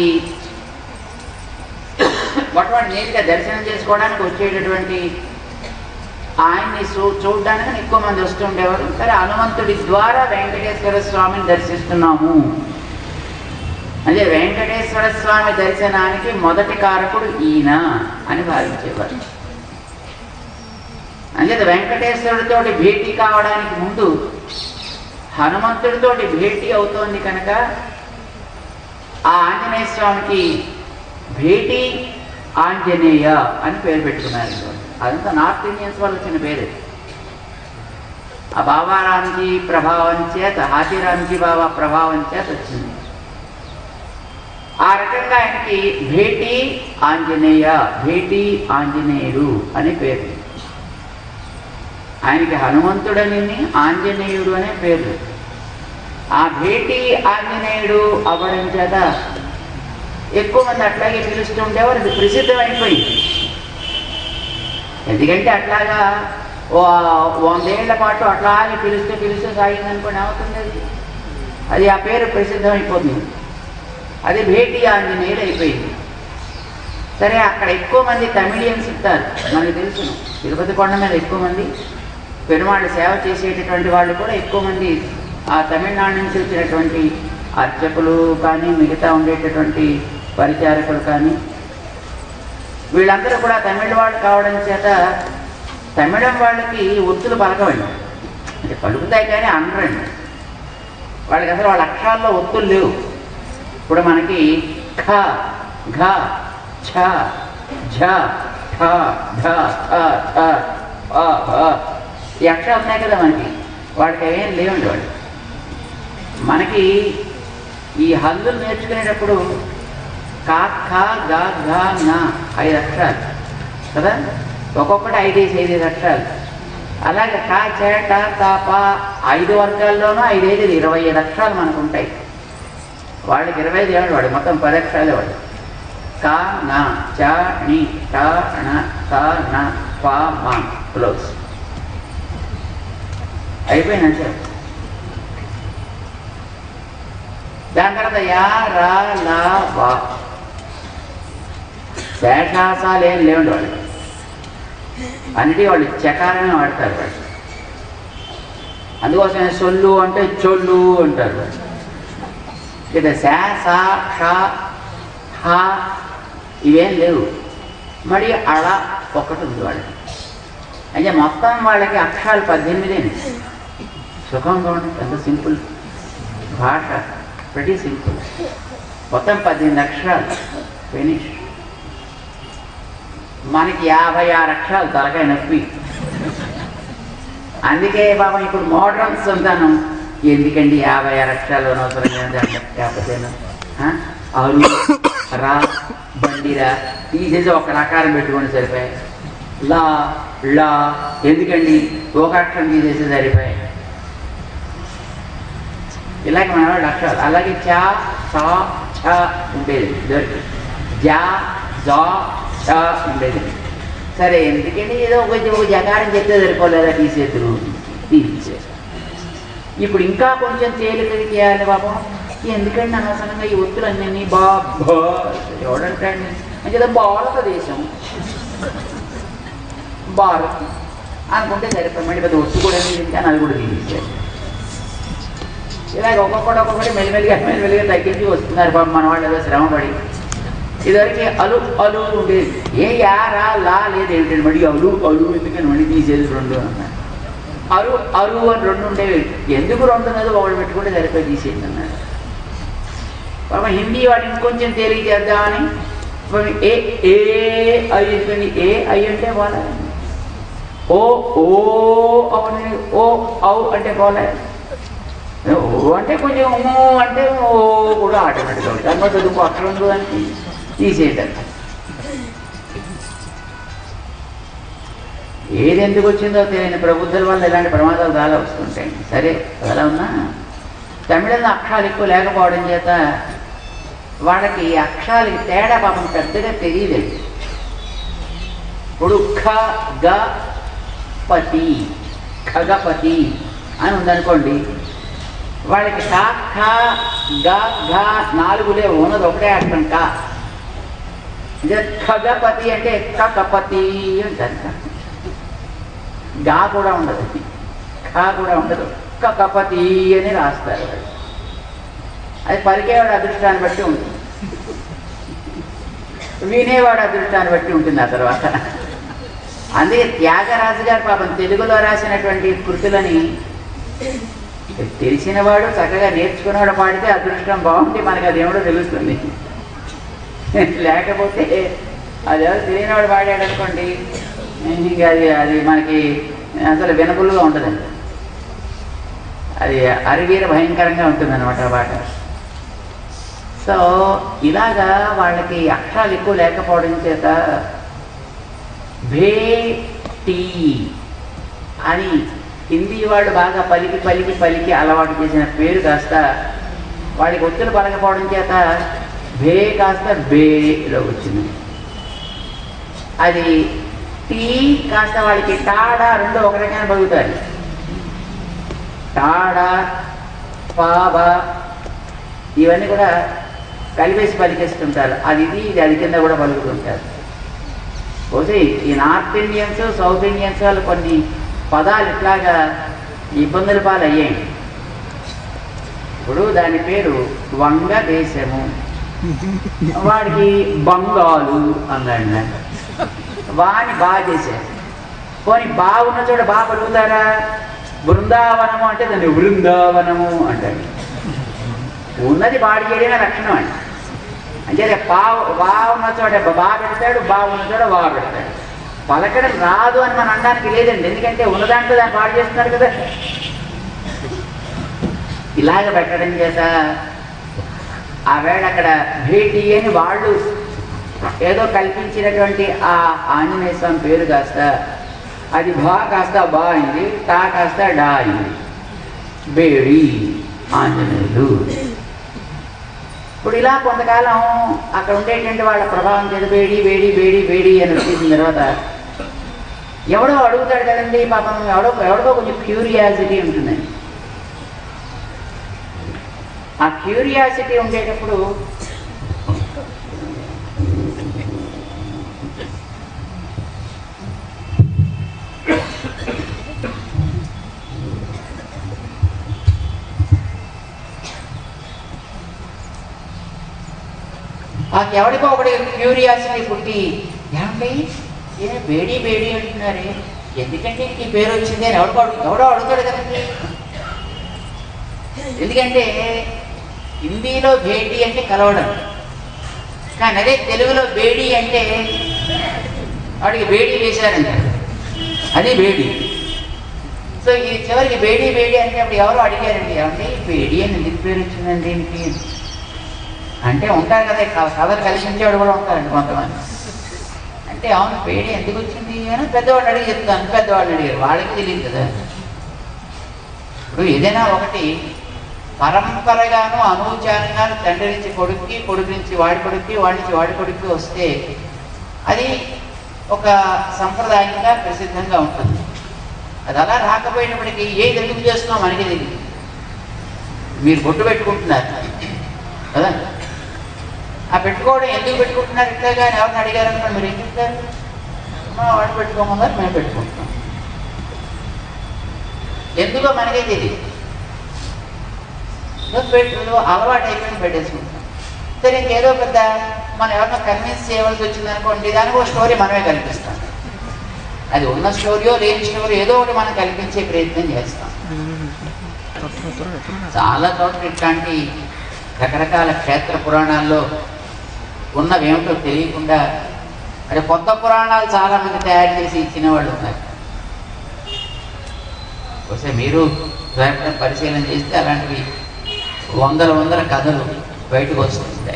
మొట్టమొదటి నేరుగా దర్శనం చేసుకోవడానికి వచ్చేటటువంటి ఆయన్ని చూ చూడడానికి ఎక్కువ మంది వస్తుండేవారు సరే హనుమంతుడి ద్వారా వెంకటేశ్వర స్వామిని దర్శిస్తున్నాము అదే వెంకటేశ్వర స్వామి దర్శనానికి మొదటి కారకుడు ఈయన అని భావించేవారు అంచేత వెంకటేశ్వరుడితోటి భేటీ కావడానికి ముందు హనుమంతుడితోటి భేటీ అవుతోంది కనుక ఆ ఆంజనేయ స్వామికి భేటీ ఆంజనేయ అని పేరు పెట్టుకున్నారు అదంతా నార్త్ ఇండియన్స్ వాళ్ళు వచ్చిన పేరు ఆ బాబారాంజీ ప్రభావం చేత హాతీరాంజీ బాబా ప్రభావం చేత వచ్చింది ఆ రకంగా ఆయనకి భేటీ ఆంజనేయ భేటీ ఆంజనేయుడు అని పేరు ఆయనకి హనుమంతుడని ఆంజనేయుడు అనే పేరు ఆ భేటీ ఆంజనేయుడు అవ్వడం చేత ఎక్కువ మంది అట్లాగే పిలుస్తుండేవారు అది ప్రసిద్ధమైపోయింది ఎందుకంటే అట్లాగా ఓ వందేళ్ల పాటు అట్లాగే పిలుస్తూ పిలుస్తూ సాగింది అనుకోండి అవుతుంది అది అది ఆ పేరు ప్రసిద్ధమైపోతుంది అది భేటీ ఆంజనేయుడు అయిపోయింది సరే అక్కడ ఎక్కువ మంది తమిళియన్స్ ఉంటారు మనకు తెలుసును తిరుపతి కొండ మీద ఎక్కువ మంది పెరుమాళ్ళు సేవ చేసేటటువంటి వాళ్ళు కూడా ఎక్కువ మంది ఆ తమిళనాడు నుంచి వచ్చినటువంటి అర్చకులు కానీ మిగతా ఉండేటటువంటి పరిచారకులు కానీ వీళ్ళందరూ కూడా తమిళ వాళ్ళు కావడం చేత తమిళం వాళ్ళకి ఒత్తులు పలకవండి అంటే పలుకుతాయి కానీ అనరండి వాళ్ళకి అసలు వాళ్ళ అక్షరాల్లో ఒత్తులు లేవు ఇప్పుడు మనకి ఖ ఘ ఛ ఝ ఠ ఢ థ థ ప భ ఈ అక్షరాలు ఉన్నాయి కదా మనకి వాడికి అవేం లేవండి వాడు మనకి ఈ హల్లులు నేర్చుకునేటప్పుడు కా ఖ గ ఘ న ఐదు అక్షరాలు కదా ఒక్కొక్కటి ఐదేసి ఐదేసి అక్షరాలు అలాగే కా చ ట త ప ఐదు వర్గాల్లోనూ ఐదైదు ఇరవై ఐదు అక్షరాలు మనకు ఉంటాయి వాళ్ళకి ఇరవై ఐదు ఏమండి వాడు మొత్తం పది అక్షరాలే వాడు కా నా చ ని ట ణ త న ప మ క్లోజ్ అయిపోయింది అంతే దాని తర్వాత యా రా లా వా శేషాసాలు ఏం లేవండి వాళ్ళు అన్నిటి వాళ్ళు చకారమే వాడతారు వాళ్ళు అందుకోసమే సొల్లు అంటే చొల్లు అంటారు వాళ్ళు ఇక శా సా ష హ ఇవేం లేవు మరి అళ ఒకటి ఉంది వాళ్ళకి అంటే మొత్తం వాళ్ళకి అక్షరాలు పద్దెనిమిదే సుఖంగా ఉంటుంది ఎంత సింపుల్ భాష ప్రతి సింపుల్ మొత్తం పద్దెనిమిది అక్షరాలు ఫినిష్ మనకి యాభై ఆరు అక్షరాలు తలకాయ నొప్పి అందుకే బాబా ఇప్పుడు మోడర్న్స్ అంతాను ఎందుకండి యాభై ఆరు అక్షరాలు అనవసరంగా లేకపోతే అరు రా బండిరా తీసేసి ఒక రకారం పెట్టుకొని సరిపోయాయి లా లా ఎందుకండి ఒక అక్షరం తీసేసి సరిపోయాయి ఇలాగ మన వాళ్ళు అక్షరాలు అలాగే చా సా ఛ ఉండేది దొరికి జా జా చ ఉండేది సరే ఎందుకంటే ఏదో ఒక ఒక జగారం చెప్తే సరిపోలేదా తీసేద్దరు తీసేసారు ఇప్పుడు ఇంకా కొంచెం తేలికగా చేయాలి బాబా ఎందుకంటే అనవసరంగా ఈ ఒత్తులన్నీ బాబా ఎవడంటాండి అంటే భారతదేశం భారత్ అనుకుంటే సరిపోయి మళ్ళీ పెద్ద ఒత్తు కూడా ఉంది కానీ అది కూడా తీసేసారు ఇలాగ ఒక్కొక్కటి ఒక్కొక్కటి మెల్లిమెల్లిగా మెల్లిమెల్లిగా తగ్గించి వస్తున్నారు బాబు మన వాళ్ళు ఏదో శ్రమపడి ఇదివరకు అలు అలు ఉండేది ఏ యారా లా లేదు ఏమిటండి మళ్ళీ అలు అలు ఎందుకని మళ్ళీ తీసేది రెండు అన్నారు అరు అరు అని రెండు ఉండేవి ఎందుకు రెండు ఉన్నదో ఒకటి పెట్టుకుంటే సరిపోయి తీసేయండి అన్నాడు పాపం హిందీ వాడు ఇంకొంచెం తేలిక చేద్దామని పాపం ఏ ఏ ఐ ఎందుకని ఏ ఐ అంటే పోలే ఓ ఓ అవుని ఓ ఔ అంటే పోలే ఓ అంటే కొంచెం ఊ అంటే ఓ కూడా ఆటోమేటిక్గా ఉంటుంది అన్నమాట ఇంకో అక్షరం ఉంది దానికి తీసేయటం ఏది ఎందుకు వచ్చిందో తెలియని ప్రబుద్ధుల వల్ల ఇలాంటి ప్రమాదాలు చాలా వస్తుంటాయి సరే అలా ఉన్నా తమిళంలో అక్షరాలు ఎక్కువ లేకపోవడం చేత వాళ్ళకి ఈ అక్షరాలకి తేడా పాపం పెద్దగా తెలియలేదు ఇప్పుడు ఖ గ పతి ఖగపతి అని ఉందనుకోండి వాళ్ళకి కా ఖ గ ఘ నాలుగు లేవు ఉన్నది ఒకటే అర్థం కా ఇదే ఖగపతి అంటే కపతి అంటారు గా కూడా ఉండదు ఖా కూడా ఉండదు కపతి అని రాస్తారు వాళ్ళు అది పలికేవాడు అదృష్టాన్ని బట్టి ఉంటుంది వినేవాడు అదృష్టాన్ని బట్టి ఉంటుంది ఆ తర్వాత అందుకే త్యాగరాజు గారు పాపం తెలుగులో రాసినటువంటి కృతులని తెలిసినవాడు చక్కగా నేర్చుకున్నవాడు పాడితే అదృష్టం బాగుంది మనకి అది ఏమిటో తెలుస్తుంది లేకపోతే అది ఎవరు తెలియనివాడు పాడాడు అనుకోండి ఇంకా అది అది మనకి అసలు వినబుల్గా ఉంటుందండి అది అరివీర భయంకరంగా ఉంటుంది అనమాట పాట సో ఇలాగా వాళ్ళకి అక్షరాలు ఎక్కువ లేకపోవడం చేత భే టీ అని హిందీ వాళ్ళు బాగా పలికి పలికి పలికి అలవాటు చేసిన పేరు కాస్త వాడికి ఒత్తులు పలకపోవడం చేత భే కాస్త బేలో వచ్చింది అది టీ కాస్త వాడికి టాడా రెండు ఒక రకంగా పలుకుతాయి టాడా పాబా ఇవన్నీ కూడా కలిపేసి పలికేస్తుంటారు అది ఇది ఇది అది కింద కూడా పలుకుతుంటారు పోతే ఈ నార్త్ ఇండియన్స్ సౌత్ ఇండియన్స్ వాళ్ళు కొన్ని పదాలు ఇట్లాగా ఇబ్బందుల పాలు అయ్యాయి ఇప్పుడు దాని పేరు వంగ దేశము వాడికి బంగాలు అన్నాడు వాని బాగా చేశారు పోనీ బాగున్న చోట బాగా పలుకుతారా బృందావనము అంటే దాన్ని బృందావనము అంటాడు ఉన్నది బాడి చేయడమే లక్షణం అండి అంటే బా బాగున్న చోట బా పెడతాడు బాగున్న చోట బా పెడతాడు పలకడం రాదు అని మనం అనడానికి లేదండి ఎందుకంటే ఉన్నదాంట్లో దాన్ని పాడు చేస్తున్నారు కదా ఇలాగ పెట్టడం చేత ఆ వేళ అక్కడ భేటీ అని వాళ్ళు ఏదో కల్పించినటువంటి ఆ ఆంజనేయ స్వామి పేరు కాస్త అది భా కాస్త బా అయింది టా కాస్త డా అయింది బేడి ఆంజనేయులు ఇప్పుడు ఇలా కొంతకాలం అక్కడ ఉండేటువంటి వాళ్ళ ప్రభావం చేత వేడి వేడి వేడి వేడి అని వచ్చేసిన తర్వాత ఎవడో అడుగుతాడు కదండి పాపం ఎవడో ఎవడికో కొంచెం క్యూరియాసిటీ ఉంటుందండి ఆ క్యూరియాసిటీ ఉండేటప్పుడు ఆ ఎవడికో ఒకటి క్యూరియాసిటీ పుట్టి ఏమండి ఏ బేడీ బేడీ అంటున్నారే ఎందుకంటే ఈ పేరు వచ్చింది అని ఎవడో అడుగు ఎవడో అడుగుతాడు కదండి ఎందుకంటే హిందీలో భేటీ అంటే కలవడం కానీ అదే తెలుగులో బేడీ అంటే వాడికి బేడీ వేశారంటారు అది బేడీ సో ఈ చివరికి బేడీ బేడీ అంటే అప్పుడు ఎవరు అడిగారండి ఏమండి బేడీ అని ఎందుకు పేరు వచ్చిందండి దీనికి అంటే ఉంటారు కదా క- కథలు కలిసించేవాడు కూడా ఉంటారండి కొంతమంది అంటే అవును బేడీ ఎందుకు వచ్చింది అని పెద్దవాడిని అడిగి చెప్తాను పెద్దవాడిని అడిగారు వాళ్ళకి తెలియదు కదా ఇప్పుడు ఏదైనా ఒకటి పరంపరగాను అనూచానంగాను తండ్రి నుంచి కొడుక్కి కొడుకు నుంచి వాడి కొడుక్కి వాడి నుంచి వాడి కొడుక్కి వస్తే అది ఒక సంప్రదాయంగా ప్రసిద్ధంగా ఉంటుంది అది అలా రాకపోయినప్పటికీ ఏది ఎందుకు చేస్తున్నాం మనకి తెలియదు మీరు బొట్టు పెట్టుకుంటున్నారు కదా ఆ పెట్టుకోవడం ఎందుకు పెట్టుకుంటున్నారు ఇట్లా కానీ ఎవరిని అడిగారు అనుకోండి మీరు ఏం చెప్తారు మా వాడు పెట్టుకోమన్నారు మేము పెట్టుకుంటున్నాం ఎందుకో మనకే తెలియదు నువ్వు పెట్టు నువ్వు అలవాటు అయిపోయింది పెట్టేసుకుంటాం సరే ఇంకేదో పెద్ద మనం ఎవరినో కన్విన్స్ చేయవలసి వచ్చింది అనుకోండి దానికి ఒక స్టోరీ మనమే కల్పిస్తాం అది ఉన్న స్టోరీయో లేని స్టోరీ ఏదో ఒకటి మనం కల్పించే ప్రయత్నం చేస్తాం చాలా చోట్ల ఇట్లాంటి రకరకాల క్షేత్ర పురాణాల్లో ఉన్నవేమిటో తెలియకుండా అంటే కొత్త పురాణాలు చాలా మంది తయారు చేసి ఇచ్చిన వాళ్ళు ఉన్నారు బహుశా మీరు ఎప్పుడైనా పరిశీలన చేస్తే అలాంటివి వందల వందల కథలు బయటకు వస్తుంటాయి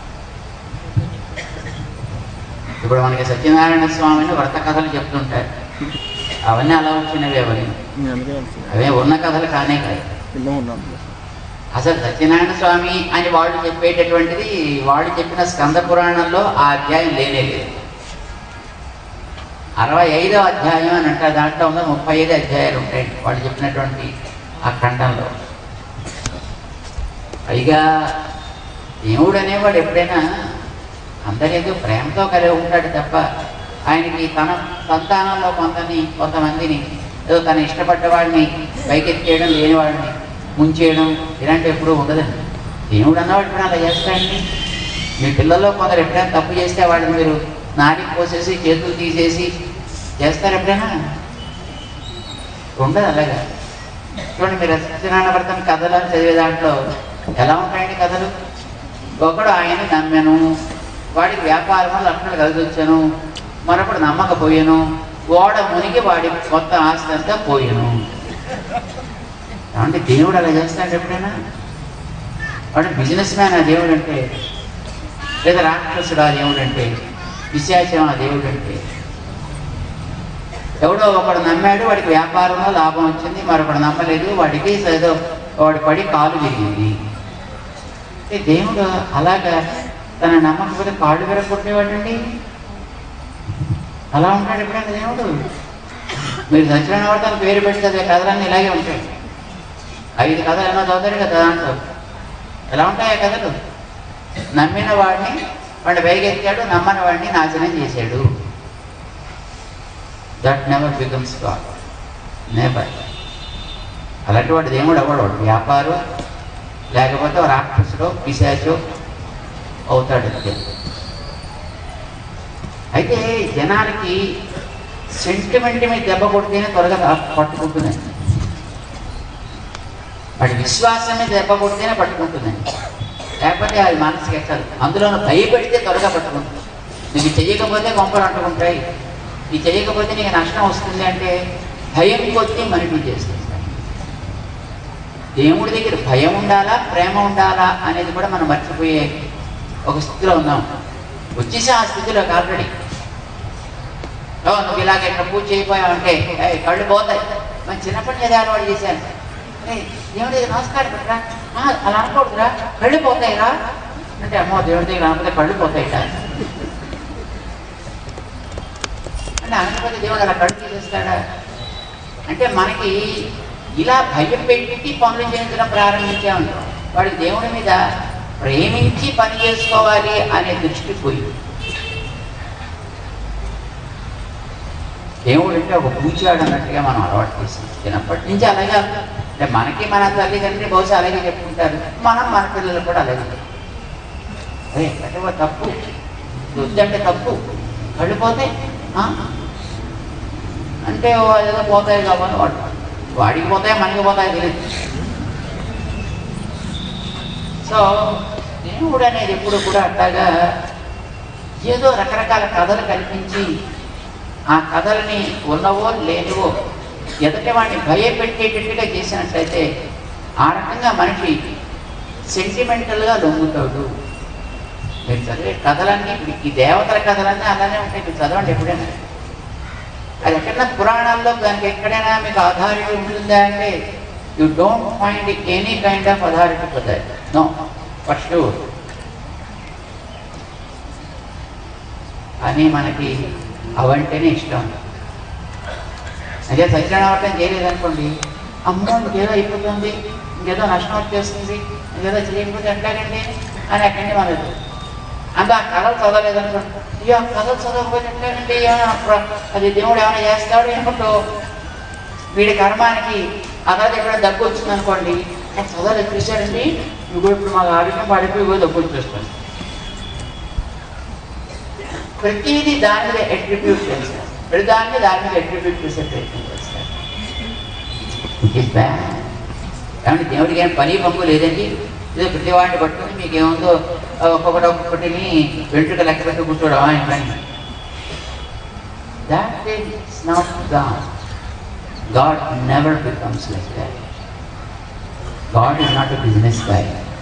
ఇప్పుడు మనకి సత్యనారాయణ స్వామిని వ్రత కథలు చెప్తుంటారు అవన్నీ అలా వచ్చినవి అవన్నీ నేను అందుకే వెళ్తున్నా. అవే ఉన్న కథలు కానే కాదు కింద ఉన్నాను అసలు సత్యనారాయణ స్వామి అని వాళ్ళు చెప్పేటటువంటిది వాళ్ళు చెప్పిన స్కంద పురాణంలో ఆ అధ్యాయం లేనే లేదు అరవై ఐదవ అధ్యాయం అని అంటారు దాంట్లో ఉన్న ముప్పై ఐదు అధ్యాయాలు ఉంటాయండి వాళ్ళు చెప్పినటువంటి ఆ ఖండంలో పైగా దేవుడు అనేవాడు ఎప్పుడైనా అందరేదో ప్రేమతో కలిగి ఉంటాడు తప్ప ఆయనకి తన సంతానంలో కొంతని కొంతమందిని ఏదో తను ఇష్టపడ్డ వాడిని పైకెత్తేయడం లేని వాడిని ముంచేయడం ఇలాంటివి ఎప్పుడూ ఉండదండి దేవుడు అన్నవాడు ఇప్పుడు అలా చేస్తాడండి మీ పిల్లల్లో కొందరు ఎప్పుడైనా తప్పు చేస్తే వాడిని మీరు నారికి పోసేసి చేతులు తీసేసి చేస్తారు ఎప్పుడైనా ఉండదు అలాగా చూడండి మీరు సత్యనారాయణ వ్రతం కథలు అని చదివే దాంట్లో ఎలా ఉంటాయండి కథలు ఒకడు ఆయన నమ్మాను వాడికి వ్యాపారం వల్ల లక్షణాలు కలిసి వచ్చాను మరొకడు నమ్మకపోయాను ఓడ మునిగి వాడి మొత్తం ఆస్తి అంతా పోయాను అంటే దేవుడు అలా చేస్తాడు ఎప్పుడైనా వాడు బిజినెస్ మ్యాన్ ఆ దేవుడు అంటే లేదా రాక్షసుడు ఆ దేవుడు అంటే విశాచం ఆ దేవుడు అంటే ఎవడో ఒకడు నమ్మాడు వాడికి వ్యాపారంలో లాభం వచ్చింది మరొకడు నమ్మలేదు వాడికి ఏదో వాడి పడి కాలు విరిగింది అంటే దేవుడు అలాగా తన నమ్మకపోతే కాళ్ళు విరగొట్టేవాడండి అలా ఉంటాడు ఎప్పుడైనా దేవుడు మీరు సత్యనారాయణ వర్తాలు పేరు పెడితే అదే కథలన్నీ ఇలాగే ఉంటాయి ఐదు కథలు ఏమో చదువుతారు కదా దాంట్లో ఎలా ఉంటాయి ఆ కథలు నమ్మిన వాడిని వాడిని పైకెత్తాడు నమ్మని వాడిని నాశనం చేశాడు that never becomes God never అలాంటి వాడు దేవుడు అవ్వడు వాడు వ్యాపారం లేకపోతే ఒక రాక్షసుడో పిశాచో అవుతాడు అంతే అయితే జనాలకి సెంటిమెంట్ మీద దెబ్బ కొడితేనే త్వరగా పట్టుకుంటుందండి వాడి విశ్వాసం మీద దెబ్బ కొడితేనే పట్టుకుంటుందండి లేకపోతే అది మనసుకి ఎక్కదు అందులో భయపెడితే త్వరగా పట్టుకుంటుంది నీకు చెయ్యకపోతే కొంపలు అంటుకుంటాయి ఇది చేయకపోతే నీకు నష్టం వస్తుంది అంటే భయం కొద్దీ మనిషి చేస్తుంది దేవుడి దగ్గర భయం ఉండాలా ప్రేమ ఉండాలా అనేది కూడా మనం మర్చిపోయే ఒక స్థితిలో ఉన్నాం వచ్చేసి ఆ స్థితిలోకి ఆల్రెడీ ఓ నువ్వు ఇలాగ ఇక్కడ పూజ చేయకపోయావంటే "ఏయ్, కళ్ళు పోతాయి మనం చిన్నప్పటి నుంచి అలవాటు చేశాను "ఏయ్, దేవుడి దగ్గర నమస్కారం పెట్టరా "ఆ, అలా అనకూడదురా కళ్ళు పోతాయిరా అంటే అమ్మో దేవుడి దగ్గర అనకపోతే కళ్ళు పోతాయిట అంటే అనకపోతే దేవుడు అలా కళ్ళు తీసేస్తాడా అంటే మనకి ఇలా భయం పెట్టి పనులు చేయించడం ప్రారంభించాము వాడికి దేవుడి మీద ప్రేమించి పని చేసుకోవాలి అనే దృష్టి పోయింది దేవుడు అంటే ఒక పూచాడు అన్నట్టుగా మనం అలవాటు చేసాం చిన్నప్పటి నుంచి అలాగే అంటే మనకి మన తల్లిదండ్రులు బహుశా అలాగే చెప్పుకుంటారు మనం మన పిల్లలు కూడా అలాగే చెప్తారు. అరే అంటే ఓ తప్పు ఇది వద్దంటే తప్పు కళ్ళు పోతాయి ఆ? అంటే ఓ ఏదో పోతాయి కాబట్టి వాడు వాడికి పోతాయి మనకి పోతాయి తెలియదు సో దేవుడు అనేది ఎప్పుడు కూడా అట్లాగా ఏదో రకరకాల కథలు కల్పించి ఆ కథలని ఉన్నవో లేనివో ఎదుటి వాడిని భయపెట్టేటట్టుగా చేసినట్లయితే ఆ రకంగా మనిషి సెంటిమెంటల్గా లొంగుతాడు మీరు చదివే కథలన్నీ ఇప్పుడు ఈ దేవతల కథలన్నీ అలానే ఉంటాయి మీరు చదవండి ఎప్పుడైనా అది ఎక్కడైనా పురాణాల్లో దానికి ఎక్కడైనా మీకు అథారిటీ ఉంటుందా అంటే you don't find any kind of authority for that no for sure అని మనకి అవంటేనే ఇష్టం అదే సత్యనారాయణ చేయలేదనుకోండి అమ్మో ఇంకేదో అయిపోతుంది ఇంకేదో నష్టం వచ్చేస్తుంది ఇంకేదో చేయకపోతే ఎట్లాగండి అని అక్కడి మనది అంత ఆ కథలు చదవలేదనుకోండి అయ్యో ఆ కథలు చదవకపోతే ఎట్లాగండి ఏమైనా అప్పుడు అది దేవుడు ఏమైనా చేస్తాడు ఏమిటో వీడి కర్మానికి అదే ఎక్కడ దగ్గు వచ్చింది అనుకోండి చదవలేదు చూశారండి ఇప్పుడు ఇప్పుడు మాకు ఆరోగ్యం పడిపోయి పోయి దగ్గు వచ్చేస్తాను ప్రతిదీ దాని మీద అట్రిబ్యూట్ చేస్తారు ప్రతి దాన్ని దాని మీద అట్రిబ్యూట్ చేసే ప్రయత్నం చేస్తారు ఇట్ బ్యాడ్ ఏమంటే దేవుడికి ఏం పని పంపు లేదండి ఏదో ప్రతి వాడిని పట్టుకుని మీకు ఏముందో ఒక్కొక్కటి ఒక్కొక్కటిని వెంట్రుక లెక్క పెట్టి కూర్చోవడం ఆయన పని that is not God God never becomes like that God is not a business guy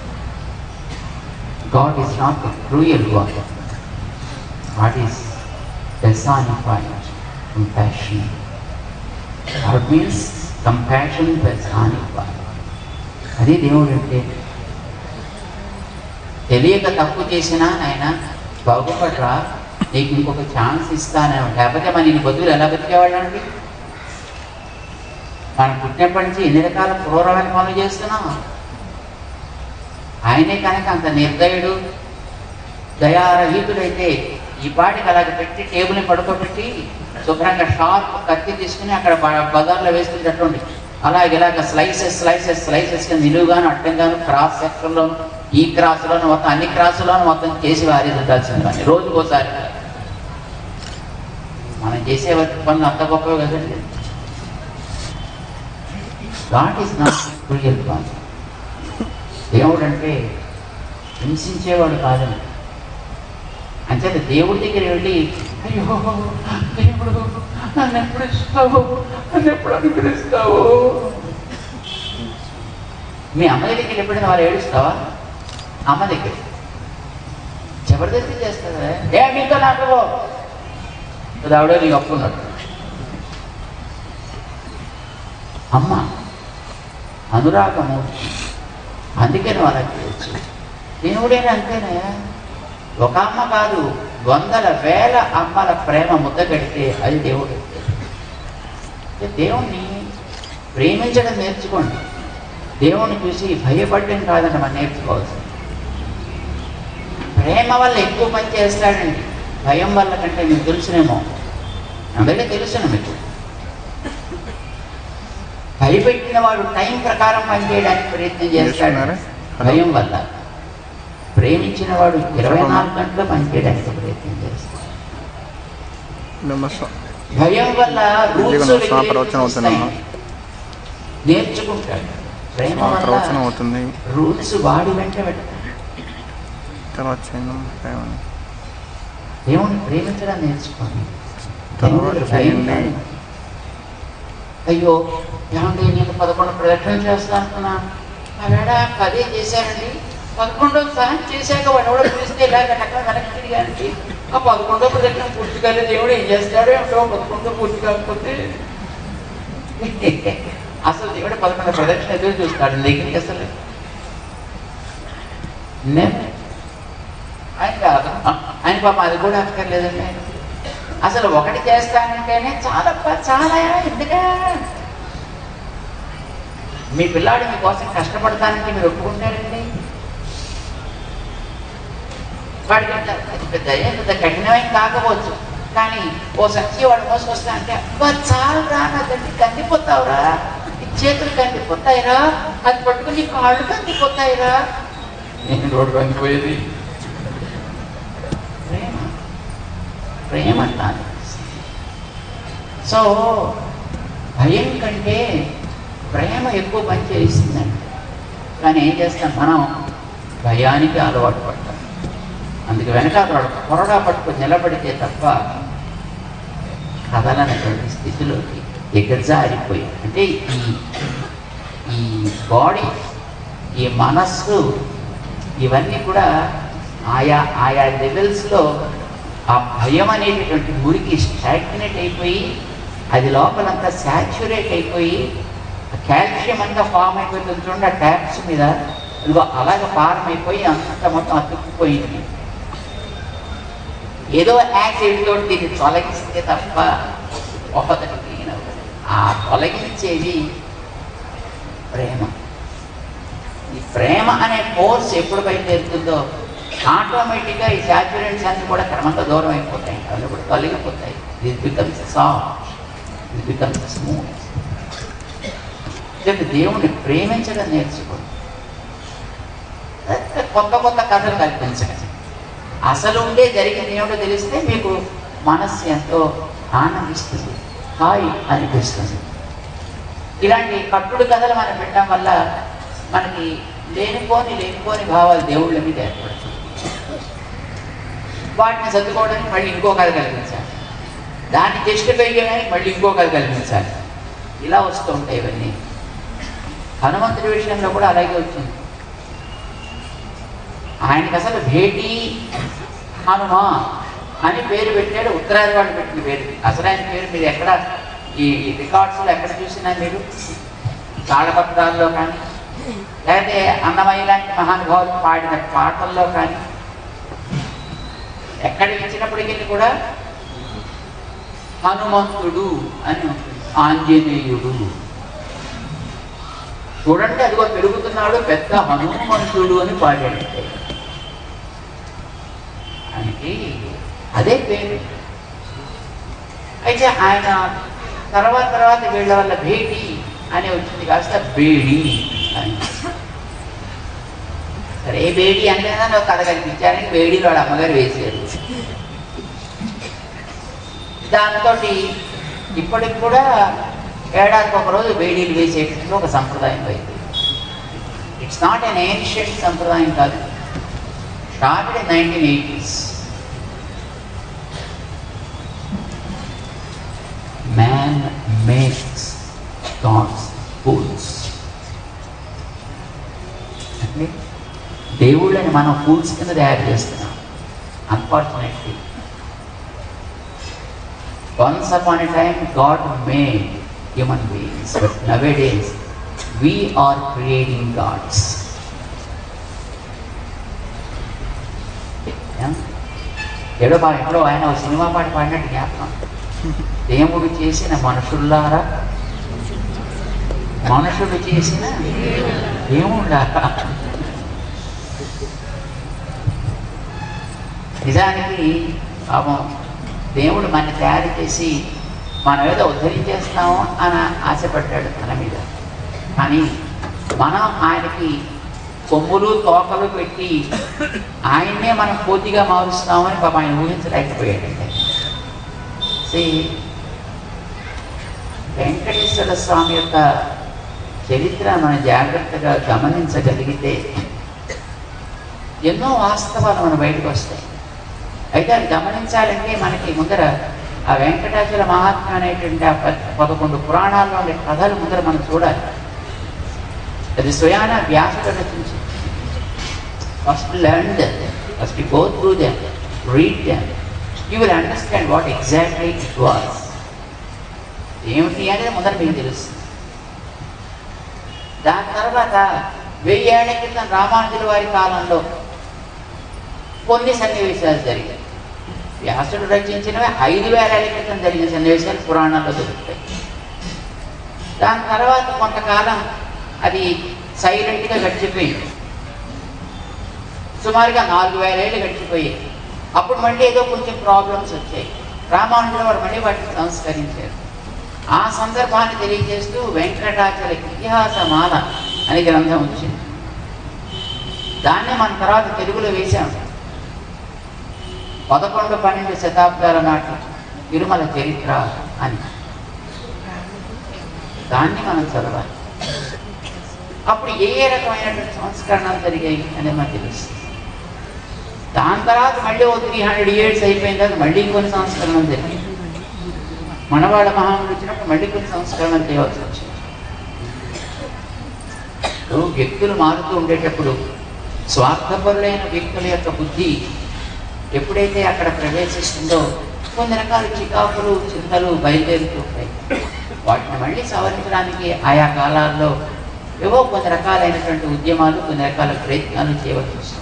God is not a cruel God God is personified compassion. God means compassion personified. అది దేవుడు అంటే తెలియక తప్పు చేసినా నాయన బాగుపడరా నీకు ఇంకొక ఛాన్స్ ఇస్తానే లేకపోతే మన నీ బతుకులు ఎలా బతికేవాళ్ళండి మనం పుట్టినప్పటి నుంచి ఎన్ని రకాల క్రూరమైన పనులు చేస్తున్నాం ఆయనే కనుక అంత నిర్దయుడు దయారహితుడైతే ఈ పాటికి అలాగ పెట్టి టేబుల్ని పడుకోబెట్టి శుభ్రంగా షార్ప్ కత్తి తీసుకుని అక్కడ బ- బజార్లో వేసుకునేటట్టుండి అలాగే ఇలాగ స్లైసెస్ స్లైసెస్ స్లైసెస్ నిలువుగాను అడ్డంగాను క్రాస్ సెక్షన్లో ఈ క్రాసులను మొత్తం అన్ని క్రాసులను మొత్తం చేసి వారి ఉండాల్సింది కానీ రోజుకోసారి మనం చేసే పనులు అంత గొప్పవి కదండి God is not cruel God దేవుడు అంటే హింసించేవాడు కాదండి అంచేత దేవుడి దగ్గర వెళ్ళి అయ్యో దేవుడు నన్ను ఎప్పుడు ఇస్తావు నన్ను ఎప్పుడు అనుగ్రహిస్తావు మీ అమ్మ దగ్గరికి ఎప్పుడైనా వారు ఏడుస్తావా అమ్మ దగ్గర జబర్దస్తి చేస్తుందా ఏ మీతో నాకు ఆవిడ నీకు అప్పున్నాడు అమ్మ అనురాగము అందుకే నువ్వు అలా చేయొచ్చు దేవుడైనా అంతేనే ఒక అమ్మ కాదు వందల వేల అమ్మల ప్రేమ ముద్ద కడితే అది దేవుడు అంటే దేవుణ్ణి ప్రేమించడం నేర్చుకోండి దేవుణ్ణి చూసి భయపడడం కాదని మనం నేర్చుకోవాల్సింది ప్రేమ వల్ల ఎక్కువ పని చేస్తాడండి భయం వల్ల కంటే మీకు తెలుసునేమో అందరికీ తెలుసును మీకు భయపెట్టిన వాడు టైం ప్రకారం పనిచేయడానికి ప్రయత్నం చేస్తాడు చేస్తున్నారా? భయం వల్ల ప్రేమించిన వాడు ఇరవై నాలుగు గంటలు పనిచేయడానికి ప్రయత్నం చేస్తాడు నమస్కారం భయం వల్ల రూల్స్ ఇదిగో నా ప్రవచనం అవుతుందమ్మా. నేర్చుకుంటాడు ప్రేమ ప్రవచనం వల్ల అవుతుంది రూల్స్ వాడి వెంట పెడతాడు తర్వాత చేయండి ప్రేమని దేవుని ప్రేమించడం నేర్చుకోండి తర్వాత దేవుని భయం చేయండి కాదు. అయ్యో ఏమండి నేను పదకొండు ప్రదక్షిణ చేస్తాను అనుకున్నా ఆవిడ పదే చేశానండి పదకొండో సాయం చేశాక వాడు ఎవడో పిలిస్తే ఇలాగ అక్కడ వెనక్కి తిరిగానండి ఆ పదకొండో ప్రదక్షిణ పూర్తి కాలేదు దేవుడు ఏం చేస్తాడో ఏమిటో పదకొండో పూర్తి కాకపోతే అసలు దేవుడు పదకొండు ప్రదక్షిణ ఎదురు చూస్తాడు దగ్గరికి అసలు నెమ్మది ఆయన కాదు ఆయన పాపం అది కూడా అక్కర్లేదండి ఆయన అసలు ఒకటి చేస్తానంటేనే చాలా ప- చాలా ఎందుకా మీ పిల్లాడు మీకోసం కష్టపడతానంటే మీరు ఒప్పుకుంటారండి వాడికి అంత అది పెద్ద ఏం పెద్ద కఠినమైన కాకపోవచ్చు కానీ ఓ సంచి వాడు మోసుకొస్తా అంటే అబ్బా చాలా రా నా తండ్రి కందిపోతావురా నీ చేతులు కందిపోతాయిరా అది పట్టుకుని నీ కాళ్ళు కందిపోతాయిరా నేను రోడ్డు కందిపోయేది ప్రేమ ప్రేమ అంటాను సో భయం కంటే ప్రేమ ఎక్కువ పని చేస్తుందండి కానీ ఏం చేస్తాం మనం భయానికి అలవాటు పడతాం అందుకు వెనకాల కొరడా పట్టుకొని నిలబడితే తప్ప కదలనటువంటి స్థితిలోకి ఎగజారిపోయి అంటే ఈ ఈ బాడీ ఈ మనస్సు ఇవన్నీ కూడా ఆయా ఆయా లెవెల్స్లో ఆ భయం అనేటటువంటి మురికి స్టాగ్నేట్ అయిపోయి అది లోపలంతా శాచ్యురేట్ అయిపోయి కాల్షియం అంతా ఫామ్ అయిపోతుంది చూడండి ఆ ట్యాప్స్ మీద ఇదిగో అలాగే ఫార్మ్ అయిపోయి అంత మొత్తం అతుక్కుపోయింది ఏదో యాసిడ్ తోటి దీన్ని తొలగిస్తే తప్ప ఒకటి క్లీన్ అవ్వదు ఆ తొలగించేది ప్రేమ ఈ ప్రేమ అనే ఫోర్స్ ఎప్పుడు బయలుదేరుతుందో ఆటోమేటిక్గా ఈ సాచురేట్స్ అన్ని కూడా క్రమంగా దూరం అయిపోతాయి అవి కూడా తొలగిపోతాయి ఇది బికమ్స్ సాఫ్ట్ ఇది బికమ్స్ స్మూత్ చెప్పి దేవుణ్ణి ప్రేమించడం నేర్చుకోండి కొత్త కొత్త కథలు కల్పించండి అసలు ఉండే జరిగింది ఏమిటో తెలిస్తే మీకు మనస్సు ఎంతో ఆనందిస్తుంది హాయి అనిపిస్తుంది ఇలాంటి కట్టుడు కథలు మనం పెట్టడం వల్ల మనకి లేనిపోని లేనిపోని భావాలు దేవుళ్ళ మీద ఏర్పడుతుంది వాటిని సర్దుకోవడానికి మళ్ళీ ఇంకో కథ కల్పించాలి దాన్ని జస్టిఫై చేయడానికి మళ్ళీ ఇంకో కథ కల్పించాలి ఇలా వస్తూ ఉంటాయి ఇవన్నీ హనుమంతుడి విషయంలో కూడా అలాగే వచ్చింది ఆయనకి అసలు భేటీ హనుమ అని పేరు పెట్టాడు ఉత్తరాది వాళ్ళు పెట్టిన పేరు అసలు ఆయన పేరు మీరు ఎక్కడ ఈ రికార్డ్స్లో ఎక్కడ చూసినా మీరు తాళపత్రాల్లో కానీ లేకపోతే అన్నమయ్య లాంటి మహానుభావులు పాడిన పాటల్లో కానీ ఎక్కడ ఇచ్చినప్పటికీ కూడా హనుమంతుడు అని ఉంటుంది ఆంజనేయుడు చూడండి అదిగో పెరుగుతున్నాడు పెద్ద హనుమంతుడు అని పాడాడు ఆయనకి అదే పేరు అయితే ఆయన తర్వాత తర్వాత వీళ్ళ వల్ల భేటీ అని వచ్చింది కాస్త బేడి అని సరే సరే ఏ బేడి అంటే ఒక కథ కనిపించారని బేడీలో వాళ్ళ అమ్మగారు వేసారు దాంతో ఇప్పటికి కూడా ఏడాదికి ఒక రోజు బేడీలు వేసేటట్లు ఒక సంప్రదాయం అయింది ఇట్స్ నాట్ ఎన్ ఏన్షియంట్ సంప్రదాయం కాదు started in nineteen eighties man makes gods fools అంటే దేవుళ్ళని మనం ఫూల్స్ కింద తయారు చేస్తున్నాం unfortunately once upon a time God made human beings but nowadays we are creating gods ఎడో బా ఎక్కడో ఆయన ఒక సినిమా పాట పాడినట్టు జ్ఞాపకం దేవుడు చేసిన మనుషుల్లారా మనుషులు చేసిన దేవుళ్ళారా నిజానికి పాపం దేవుడు మన తయారు చేసి మనం ఏదో ఉద్ధరించేస్తాము అని ఆశపడ్డాడు మన మీద కానీ మనం ఆయనకి కొమ్ములు తోకలు పెట్టి ఆయన్నే మనం పూర్తిగా మారుస్తామని పాప ఆయన ఊహించలేకపోయాడండి See, వెంకటేశ్వర స్వామి యొక్క చరిత్ర మనం జాగ్రత్తగా గమనించగలిగితే ఎన్నో వాస్తవాలు మన బయటకు వస్తాయి అయితే అది గమనించాలంటే మనకి ముందర ఆ వెంకటాచల మహాత్మ అనేటువంటి ఆ ప- పదకొండు పురాణాల్లో ఉండే కథలు ముందర మనం చూడాలి అది స్వయాన వ్యాసుడు రచించి first learn them first go through them read them you will understand what exactly it was ఏమిటి అనేది ముందర మీకు తెలుస్తుంది దాని తర్వాత వెయ్యి ఏళ్ల క్రితం రామానుజుల వారి కాలంలో కొన్ని సన్నివేశాలు జరిగాయి వ్యాసుడు రచించినవి ఐదు వేల ఏళ్ల క్రితం జరిగిన సన్నివేశాలు పురాణాల్లో దొరుకుతాయి దాని తర్వాత కొంతకాలం అది సైలెంట్గా గడిచిపోయింది సుమారుగా నాలుగు వేల ఏళ్ళు గడిచిపోయాయి అప్పుడు మళ్ళీ ఏదో కొంచెం ప్రాబ్లమ్స్ వచ్చాయి రామానుజుల వారు మళ్ళీ వాటిని సంస్కరించారు ఆ సందర్భాన్ని తెలియజేస్తూ వెంకటాచల ఇతిహాసమాల అనే గ్రంథం వచ్చింది దాన్ని మన తర్వాత తెలుగులో వేశాం పదకొండు పన్నెండు శతాబ్దాల నాటి తిరుమల చరిత్ర అని దాన్ని మనం చదవాలి అప్పుడు ఏ ఏ రకమైనటువంటి సంస్కరణలు జరిగాయి అనేది మనకు తెలుస్తుంది దాని తర్వాత మళ్ళీ ఓ త్రీ హండ్రెడ్ ఇయర్స్ అయిపోయిన తర్వాత మళ్ళీ కొన్ని సంస్కరణలు జరిగాయి మనవాళ్ళ మహాములు వచ్చినప్పుడు మళ్ళీ కొన్ని సంస్కరణలు చేయవలసి వచ్చింది ఇప్పుడు వ్యక్తులు మారుతూ ఉండేటప్పుడు స్వార్థపరులైన వ్యక్తుల యొక్క బుద్ధి ఎప్పుడైతే అక్కడ ప్రవేశిస్తుందో కొన్ని రకాల చికాకులు చింతలు బయలుదేరుతూ ఉంటాయి వాటిని మళ్ళీ సవరించడానికి ఆయా కాలాల్లో ఏవో కొన్ని రకాలైనటువంటి ఉద్యమాలు కొన్ని రకాల ప్రయత్నాలు చేయవలసి వస్తుంది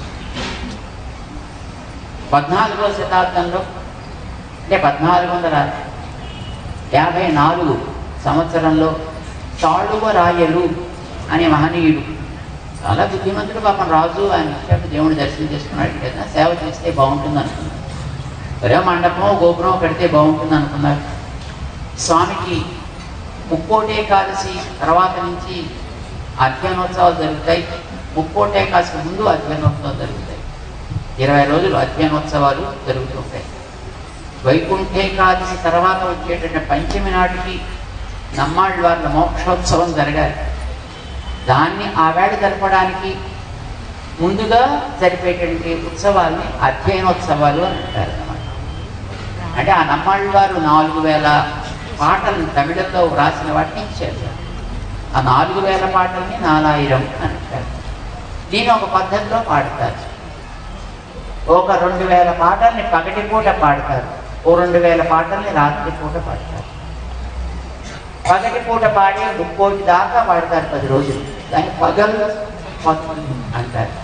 పద్నాలుగో శతాబ్దంలో అంటే పద్నాలుగు వందల యాభై నాలుగు సంవత్సరంలో తాళువ రాయలు అనే మహనీయుడు చాలా బుద్ధిమంతుడు పాపం రాజు ఆయన వచ్చాక దేవుని దర్శనం చేసుకున్నాడు కదా సేవ చేస్తే బాగుంటుంది అనుకున్నాడు సరే మండపం గోపురం కడితే బాగుంటుంది అనుకున్నారు స్వామికి ముక్కోటి ఏకాదశి తర్వాత నుంచి అధ్యయనోత్సవాలు జరుగుతాయి ముక్కోటి ఏకాదశి ముందు అధ్యయనోత్సవాలు జరుగుతాయి ఇరవై రోజులు అధ్యయనోత్సవాలు జరుగుతుంటాయి వైకుంఠేకాదశి తర్వాత వచ్చేటటువంటి పంచమి నాటికి నమ్మాళ్ళ వారి మోక్షోత్సవం జరగాలి దాన్ని ఆ వేళ జరపడానికి ముందుగా జరిపేటువంటి ఉత్సవాల్ని అధ్యయనోత్సవాలు అని అంటారు అన్నమాట అంటే ఆ నమ్మాళ్ళ వారు నాలుగు వేల పాటలను తమిళంలో రాసిన వాటిని ఇచ్చారు ఆ నాలుగు వేల పాటల్ని నాలాయిరం అని అంటారు దీని ఒక పద్ధతిలో పాడతారు ఒక రెండు వేల పాటల్ని పగటిపూట పాడతారు ఓ రెండు వేల పాటల్ని రాత్రిపూట పాడతారు పగటిపూట పాడి ముక్కోటి దాకా పాడతారు పది రోజులు దాన్ని పగలు పత్తు అంటారు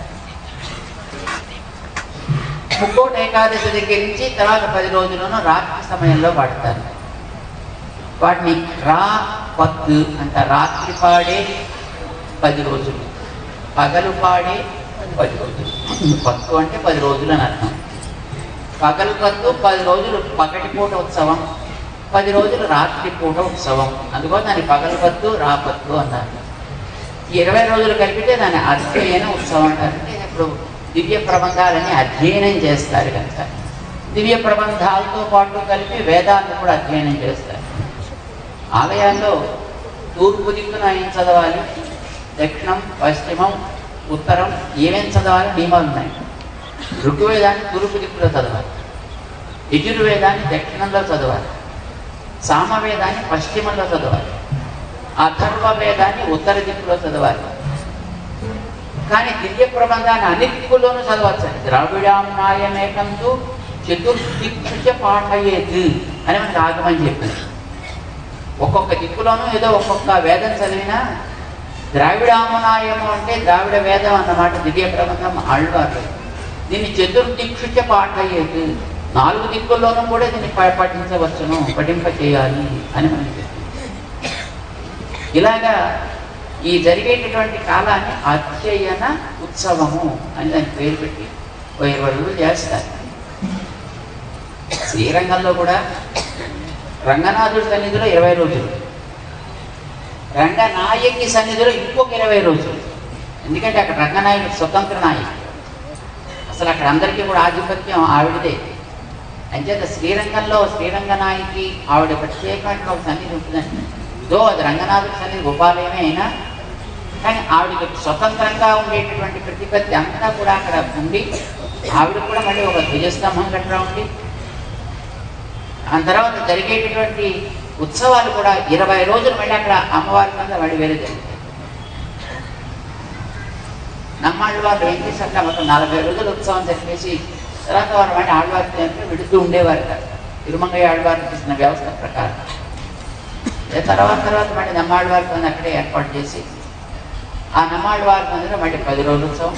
ముక్కోటి ఏకాదశి దగ్గర నుంచి తర్వాత పది రోజులను రాత్రి సమయంలో పాడతారు వాటిని రా పత్తు అంట రాత్రి పాడే పది రోజులు పగలు పాడే పది రోజులు పత్తు అంటే పది రోజులు అని అర్థం పగలు పత్తు పది రోజులు పగటి పూట ఉత్సవం పది రోజులు రాత్రి పూట ఉత్సవం అందుకో దాన్ని పగలు పత్తు రాపత్తు అన్నారు ఈ ఇరవై రోజులు కలిపితే దాన్ని అధ్యయన ఉత్సవం అంటారు అంటే ఇప్పుడు దివ్య ప్రబంధాలని అధ్యయనం చేస్తారు కనుక దివ్య ప్రబంధాలతో పాటు కలిపి వేదాన్ని కూడా అధ్యయనం చేస్తారు ఆలయాల్లో తూర్పు దిక్కున ఏం చదవాలి దక్షిణం పశ్చిమం ఉత్తరం ఏమేం చదవాలి నియమాలు ఉన్నాయి ఋగ్వేదాన్ని తూర్పు దిక్కులో చదవాలి యజుర్వేదాన్ని దక్షిణంలో చదవాలి సామవేదాన్ని పశ్చిమంలో చదవాలి అథర్వ వేదాన్ని ఉత్తర దిక్కులో చదవాలి కానీ దివ్య ప్రబంధాన్ని అన్ని దిక్కుల్లోనూ చదవచ్చు ద్రావిడాంనాయమేకంతో చతుర్దిక్షుచ పాఠయేత్ అని మనకి ఆగమని చెప్పింది ఒక్కొక్క దిక్కులోనూ ఏదో ఒక్కొక్క వేదం చదివినా ద్రావిడామనాయము అంటే ద్రావిడ వేదం అన్నమాట దివ్య ప్రబంధం ఆళ్వారు దీన్ని చతుర్దిక్షుచ పాఠయేత్ నాలుగు దిక్కుల్లోనూ కూడా దీన్ని ప- పఠించవచ్చును పఠింప చేయాలి అని మనకి చెప్పింది ఇలాగా ఈ జరిగేటటువంటి కాలాన్ని అధ్యయన ఉత్సవము అని దానికి పేరు పెట్టి ఓ ఇరవై రోజులు చేస్తారు శ్రీరంగంలో కూడా రంగనాథుడి సన్నిధిలో ఇరవై రోజులు రంగనాయకి సన్నిధిలో ఇంకొక ఇరవై రోజులు ఎందుకంటే అక్కడ రంగనాయకుడు స్వతంత్ర నాయకుడు అసలు అక్కడ అందరికీ కూడా ఆధిపత్యం ఆవిడదే అంచేత శ్రీరంగంలో శ్రీరంగ నాయకి ఆవిడ ప్రత్యేకమైన ఒక సన్నిధి ఉంటుందండి దో అది రంగనాథుడి సన్నిధి ఉపాలయమే అయినా కానీ ఆవిడకి స్వతంత్రంగా ఉండేటటువంటి ప్రతిపత్తి అంతా కూడా అక్కడ ఉండి ఆవిడ కూడా మళ్ళీ ఒక ధ్వజస్తంభం గట్రా ఉండి ఆ తర్వాత జరిగేటటువంటి ఉత్సవాలు కూడా ఇరవై రోజులు మళ్ళీ అక్కడ అమ్మవారి కింద మళ్ళీ వేరే జరుగుతాయి నమ్మాళ్ళ వాళ్ళు ఏం చేశారంటే మొత్తం నలభై రోజులు ఉత్సవం జరిపేసి తర్వాత వారు మళ్ళీ ఆళ్వారి దగ్గరికి విడుతూ ఉండేవారు కాదు తిరుమంగయ్య ఆళ్వారికి ఇచ్చిన వ్యవస్థ ప్రకారం ఏ తర్వాత తర్వాత మళ్ళీ నమ్మాళ్ళవారి కింద అక్కడే ఏర్పాటు చేసి ఆ నమ్మాళ్ళవారి మందిలో మళ్ళీ పది రోజులు ఉత్సవం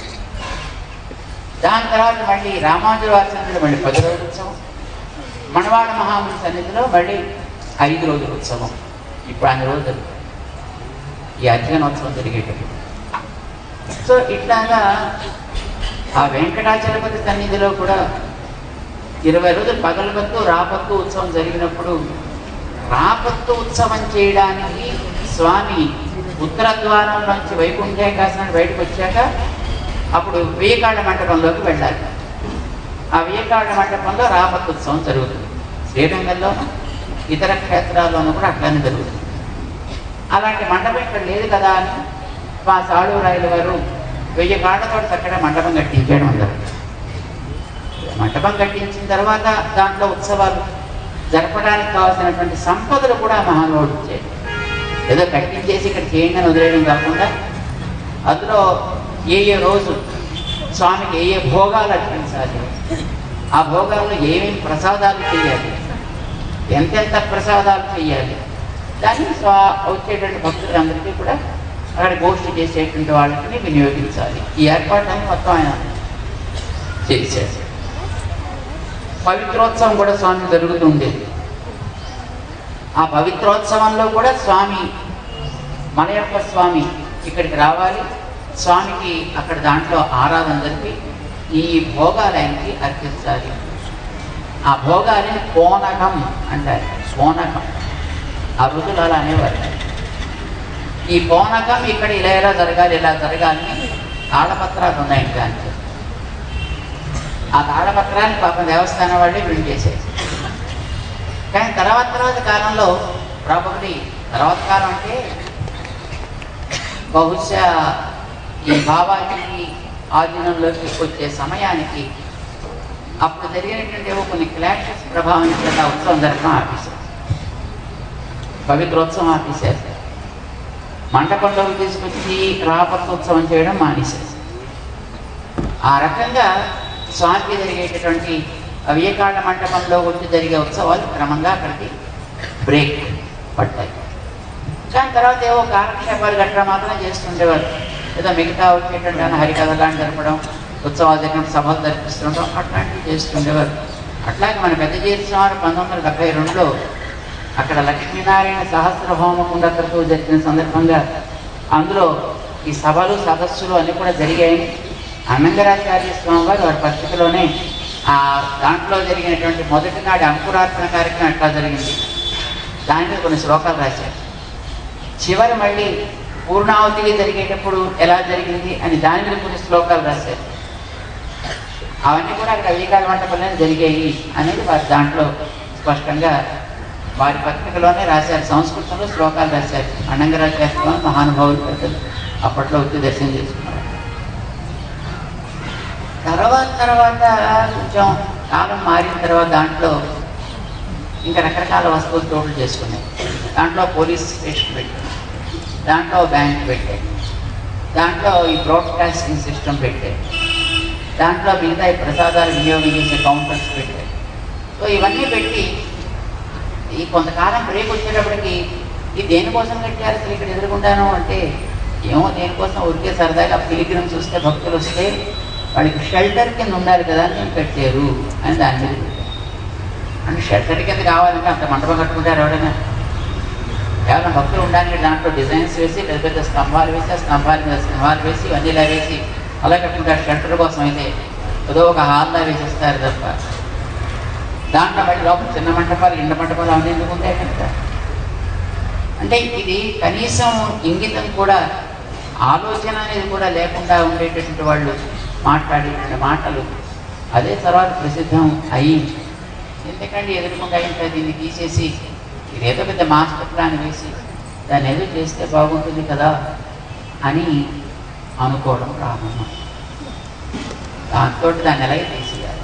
దాని తర్వాత మళ్ళీ రామానుజుల వారి సన్నిధిలో మళ్ళీ పది రోజులు ఉత్సవం మనవాడ మహాముని సన్నిధిలో మళ్ళీ ఐదు రోజుల ఉత్సవం ఇప్పుడు అన్ని రోజులు జరుగుతాయి. ఈ అధ్యయనోత్సవం జరిగేటప్పుడు సో ఇట్లాగా ఆ వెంకటాచలపతి సన్నిధిలో కూడా ఇరవై రోజులు పగలబత్తు రాపత్తు ఉత్సవం జరిగినప్పుడు రాపత్తు ఉత్సవం చేయడానికి స్వామి ఉత్తర ద్వారం నుంచి వైకుంఠ ఏకాశనాన్ని బయటకు వచ్చాక అప్పుడు వేకాళ్ళ మంటపంలోకి వెళ్ళాలి ఆ వేకాళ్ళ మంటపంలో రాపత్తు ఉత్సవం జరుగుతుంది శ్రీరంగంలో ఇతర క్షేత్రాల్లోనూ కూడా అట్లానే జరుగుతుంది అలాంటి మండపం ఇక్కడ లేదు కదా అని మా సాడు రాయలు గారు వెయ్యి కాళ్ళతో చక్కగా మండపం కట్టించాడు అందరు మండపం కట్టించిన తర్వాత దాంట్లో ఉత్సవాలు జరపడానికి కావాల్సినటువంటి సంపదలు కూడా మహానుభావుడు ఇచ్చాడు ఏదో కట్టించేసి ఇక్కడ చేయండి అని వదిలేయడం కాకుండా అందులో ఏ ఏ రోజు స్వామికి ఏ ఏ భోగాలు అర్పించాలి ఆ భోగాల్లో ఏమేమి ప్రసాదాలు చేయాలి ఎంతెంత ప్రసాదాలు చేయాలి దాన్ని స్వా వచ్చేటువంటి భక్తులందరికీ కూడా అక్కడ గోష్ఠి చేసేటువంటి వాళ్ళకి వినియోగించాలి ఈ ఏర్పాట్లన్నీ మొత్తం ఆయన చేశారు పవిత్రోత్సవం కూడా స్వామి జరుగుతూ ఉండేది ఆ పవిత్రోత్సవంలో కూడా స్వామి మలయప్ప స్వామి ఇక్కడికి రావాలి స్వామికి అక్కడ దాంట్లో ఆరాధన జరిపి ఈ భోగాలు ఆయనకి అర్పించాలి ఆ భోగాలని పోనకం అంటారు పోనకం ఆ రోజులు అలా అనేవారు ఈ పోనకం ఇక్కడ ఇలా ఇలా జరగాలి ఇలా జరగాలి అని తాళపత్రాలు ఉన్నాయి దానికి ఆ తాళపత్రాన్ని పాపం దేవస్థానం వాళ్ళే ప్రింట్ చేసేది కానీ తర్వాత తర్వాత కాలంలో ప్రాబబ్లీ తర్వాత కాలం అంటే బహుశా ఈ బాబాజీ ఆధీనంలోకి వచ్చే సమయానికి అప్పుడు జరిగినటువంటి ఏవో కొన్ని క్లాషెస్ ప్రభావం చేత ఉత్సవం జరగడం ఆపేశారు పవిత్రోత్సవం ఆపేశారు మండపంలోకి తీసుకొచ్చి రాపత్రోత్సవం చేయడం మానేశారు ఆ రకంగా స్వామికి జరిగేటటువంటి వివేకాండ మండపంలో వచ్చి జరిగే ఉత్సవాలు క్రమంగా అక్కడికి బ్రేక్ పడ్డాయి కానీ తర్వాత ఏవో కాలక్షేపాలు గట్రా మాత్రం చేస్తుండేవారు ఏదో మిగతా వచ్చేటువంటి అన్న హరికథలాంటి జరపడం ఉత్సవాలు జరిగినప్పుడు సభలు జరిపిస్తుండడం అట్లాంటివి చేస్తుండేవారు అట్లాగే మన పెద్ద జీవితం పంతొమ్మిది వందల డెబ్బై రెండులో అక్కడ లక్ష్మీనారాయణ సహస్ర హోమం ఉండకతో జరిగిన సందర్భంగా అందులో ఈ సభలు సదస్సులు అన్నీ కూడా జరిగాయి అన్నంగరాచార్య స్వామి వారు వారి పత్రికలోనే ఆ దాంట్లో జరిగినటువంటి మొదటి నాటి అంకురార్పణ కార్యక్రమం ఎట్లా జరిగింది దాని మీద కొన్ని శ్లోకాలు రాశారు చివరి మళ్ళీ పూర్ణావతికి జరిగేటప్పుడు ఎలా జరిగింది అని దాని మీద కొన్ని శ్లోకాలు రాశారు అవన్నీ కూడా అక్కడ వెయ్యకాల మంటపంలోనే జరిగాయి అనేది వారి దాంట్లో స్పష్టంగా వారి పత్రికలోనే రాశారు సంస్కృతంలో శ్లోకాలు రాశారు అనంగరాజు శాస్త్రం మహానుభావులు పెద్దలు అప్పట్లో వచ్చి దర్శనం చేసుకున్నారు తర్వాత తర్వాత కొంచెం కాలం మారిన తర్వాత దాంట్లో ఇంకా రకరకాల వస్తువులు చోట్లు చేసుకున్నాయి దాంట్లో పోలీస్ స్టేషన్ పెట్టాయి దాంట్లో బ్యాంక్ పెట్టాయి దాంట్లో ఈ బ్రాడ్కాస్టింగ్ సిస్టమ్ పెట్టాయి దాంట్లో మిగతా ఈ ప్రసాదాలు వినియోగం చేసే కౌంటర్స్ పెట్టాయి సో ఇవన్నీ పెట్టి ఈ కొంతకాలం బ్రేక్ వచ్చేటప్పటికి ఇది దేనికోసం కట్టారు అసలు ఇక్కడ ఎదురుకుంటాను అంటే ఏమో దేనికోసం ఉరికే సరదాగా పిలిగ్రిమ్స్ చూస్తే భక్తులు వస్తే వాళ్ళకి షెల్టర్ కింద ఉండాలి కదా అని నేను కట్టారు అని దాని మీద పెట్టారు. అంటే షెల్టర్ కింద కావాలంటే అంత మంటపం కట్టుకుంటారు ఎవరైనా కేవలం భక్తులు ఉండడానికి దాంట్లో డిజైన్స్ వేసి పెద్ద పెద్ద స్తంభాలు వేసి ఆ స్తంభాల మీద స్తంభాలు వేసి ఇవన్నీ ఇలా వేసి అలా కట్టుకుంటారు షెల్టర్ కోసం అయితే ఏదో ఒక హాల్లా వేసేస్తారు తప్ప దాంట్లో మళ్ళీ లోపల చిన్న మంటపాలు ఇండ మంటపాలు అవన్నీ ఎందుకు ఉంటాయి కనుక అంటే ఇది కనీసం ఇంగితం కూడా ఆలోచన అనేది కూడా లేకుండా ఉండేటటువంటి వాళ్ళు మాట్లాడేటువంటి మాటలు అదే తర్వాత ప్రసిద్ధం అయ్యి ఎందుకంటే ఎదురుకుండా ఇంకా దీన్ని తీసేసి ఇదేదో పెద్ద మాస్టర్ ప్లాన్ వేసి దాన్ని ఏదో చేస్తే బాగుంటుంది కదా అని అనుకోవడం ప్రారంభం దాంతో దాన్ని ఎలాగే తీసేయాలి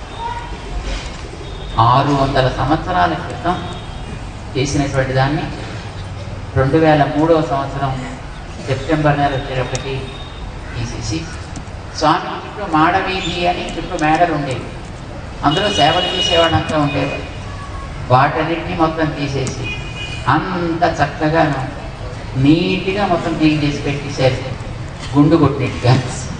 ఆరు వందల సంవత్సరాల క్రితం చేసినటువంటి దాన్ని రెండు వేల మూడవ సంవత్సరం సెప్టెంబర్ నెల వచ్చేటప్పటికి తీసేసి స్వామి చుట్టూ మాడవీధి అని చుట్టూ మేడలు ఉండేవి అందులో సేవలు చేసేవాడంతా ఉండేవాడు వాటన్నిటిని మొత్తం తీసేసి అంత చక్కగాను నీట్గా మొత్తం తీగి చేసి పెట్టేశారు గుండు కొట్టినట్టుగా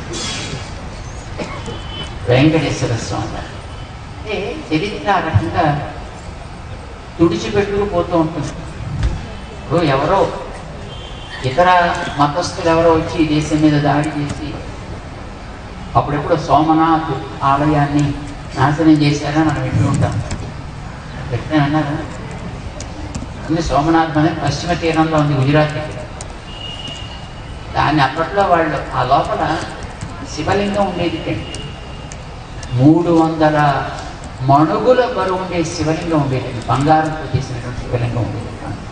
వెంకటేశ్వర స్వామి వారు. అంటే చరిత్ర ఆ రకంగా తుడిచిపెట్టుకుపోతూ ఉంటుంది ఇప్పుడు ఎవరో ఇతర మతస్థులు ఎవరో వచ్చి ఈ దేశం మీద దాడి చేసి అప్పుడెప్పుడు సోమనాథ్ ఆలయాన్ని నాశనం చేశారని మనం వింటూ ఉంటాం ఎప్పుడైనా అన్నారా ఉంది సోమనాథ్ అనేది పశ్చిమ తీరంలో ఉంది గుజరాత్ దగ్గర దాన్ని అప్పట్లో వాళ్ళు ఆ లోపల శివలింగం ఉండేది కండి మూడు వందల మణుగుల బరువు ఉండే శివలింగం ఉండేది బంగారంతో చేసినటువంటి శివలింగం ఉండేది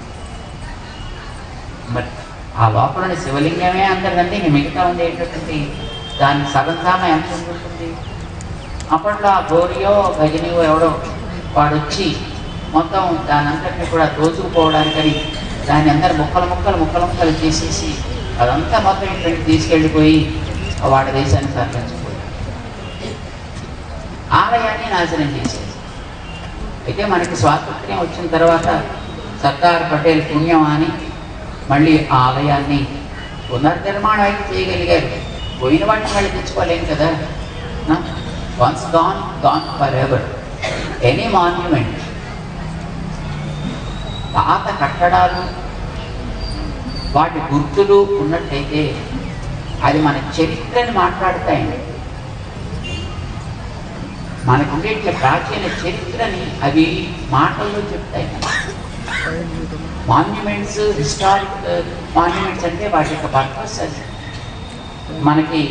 మరి ఆ లోపల ఉన్న శివలింగమే అందరికంటే ఇంక మిగతా ఉండేటటువంటి దాని సగం సామ ఎంత ఉంటుంది అప్పట్లో ఆ గోరియో గజనియో ఎవడో వాడు వచ్చి మొత్తం దాని అంతటిని కూడా దోచుకుపోవడానికని దాన్ని అందరు ముక్కలు ముక్కలు ముక్కలు ముక్కలు చేసేసి అదంతా మొత్తం ఇక్కడికి తీసుకెళ్ళిపోయి వాడి దేశాన్ని తరలించిపోయి ఆలయాన్ని నాశనం చేసేది అయితే మనకి స్వాతంత్ర్యం వచ్చిన తర్వాత సర్దార్ పటేల్ పుణ్యం అని మళ్ళీ ఆ ఆలయాన్ని పునర్నిర్మాణం అయితే చేయగలిగారు పోయిన వాటిని మళ్ళీ తెచ్చుకోలేం కదా once gone gone forever any monument పాత కట్టడాలు వాటి గుర్తులు ఉన్నట్టయితే అది మన చరిత్రని మాట్లాడతాయండి మనకు ఉండే ప్రాచీన చరిత్రని అవి మాటల్లో చెప్తాయి మాన్యుమెంట్స్ హిస్టారిక్ మాన్యుమెంట్స్ అంటే వాటి యొక్క పర్పస్ అది మనకి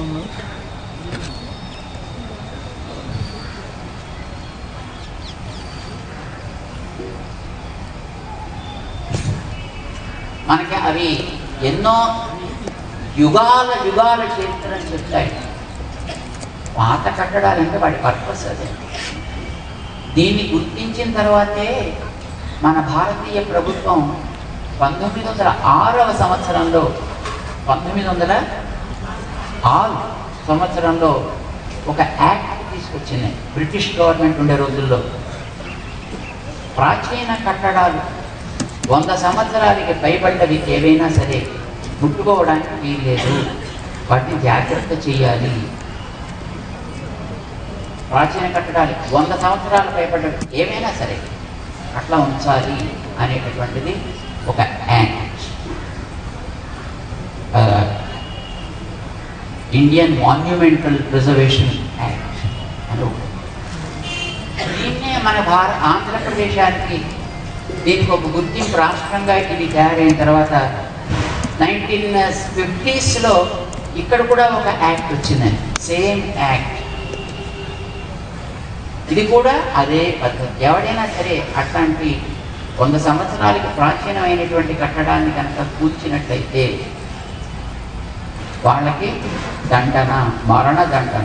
మనకి అవి ఎన్నో యుగాల యుగాల చరిత్రని చెప్తాయి పాత కట్టడాలంటే వాటి పర్పస్ అదే దీన్ని గుర్తించిన తర్వాతే మన భారతీయ ప్రభుత్వం పంతొమ్మిది వందల ఆరవ సంవత్సరంలో పంతొమ్మిది వందల ఆరు సంవత్సరంలో ఒక యాక్ట్ తీసుకొచ్చింది బ్రిటిష్ గవర్నమెంట్ ఉండే రోజుల్లో ప్రాచీన కట్టడాలు వంద సంవత్సరాలకి పైబడ్డవి ఏవైనా సరే ముట్టుకోవడానికి వీల్లేదు వాటిని జాగ్రత్త చేయాలి ప్రాచీన కట్టడాలు వంద సంవత్సరాలు పైబడ్డవి ఏమైనా సరే అట్లా ఉంచాలి అనేటటువంటిది ఒక act Indian monumental preservation act అని ఒకటి. దీన్నే మన భార ఆంధ్రప్రదేశానికి దీనికి ఒక గుర్తింపు రాష్ట్రంగా ఇది తయారైన తర్వాత నైన్టీన్ ఫిఫ్టీస్లో ఇక్కడ కూడా ఒక యాక్ట్ వచ్చిందండి సేమ్ యాక్ట్ ఇది కూడా అదే పద్ధతి ఎవడైనా సరే అట్లాంటి వంద సంవత్సరాలకి ప్రాచీనమైనటువంటి కట్టడాన్ని కనుక కూల్చినట్లయితే వాళ్ళకి దండన మరణ దండన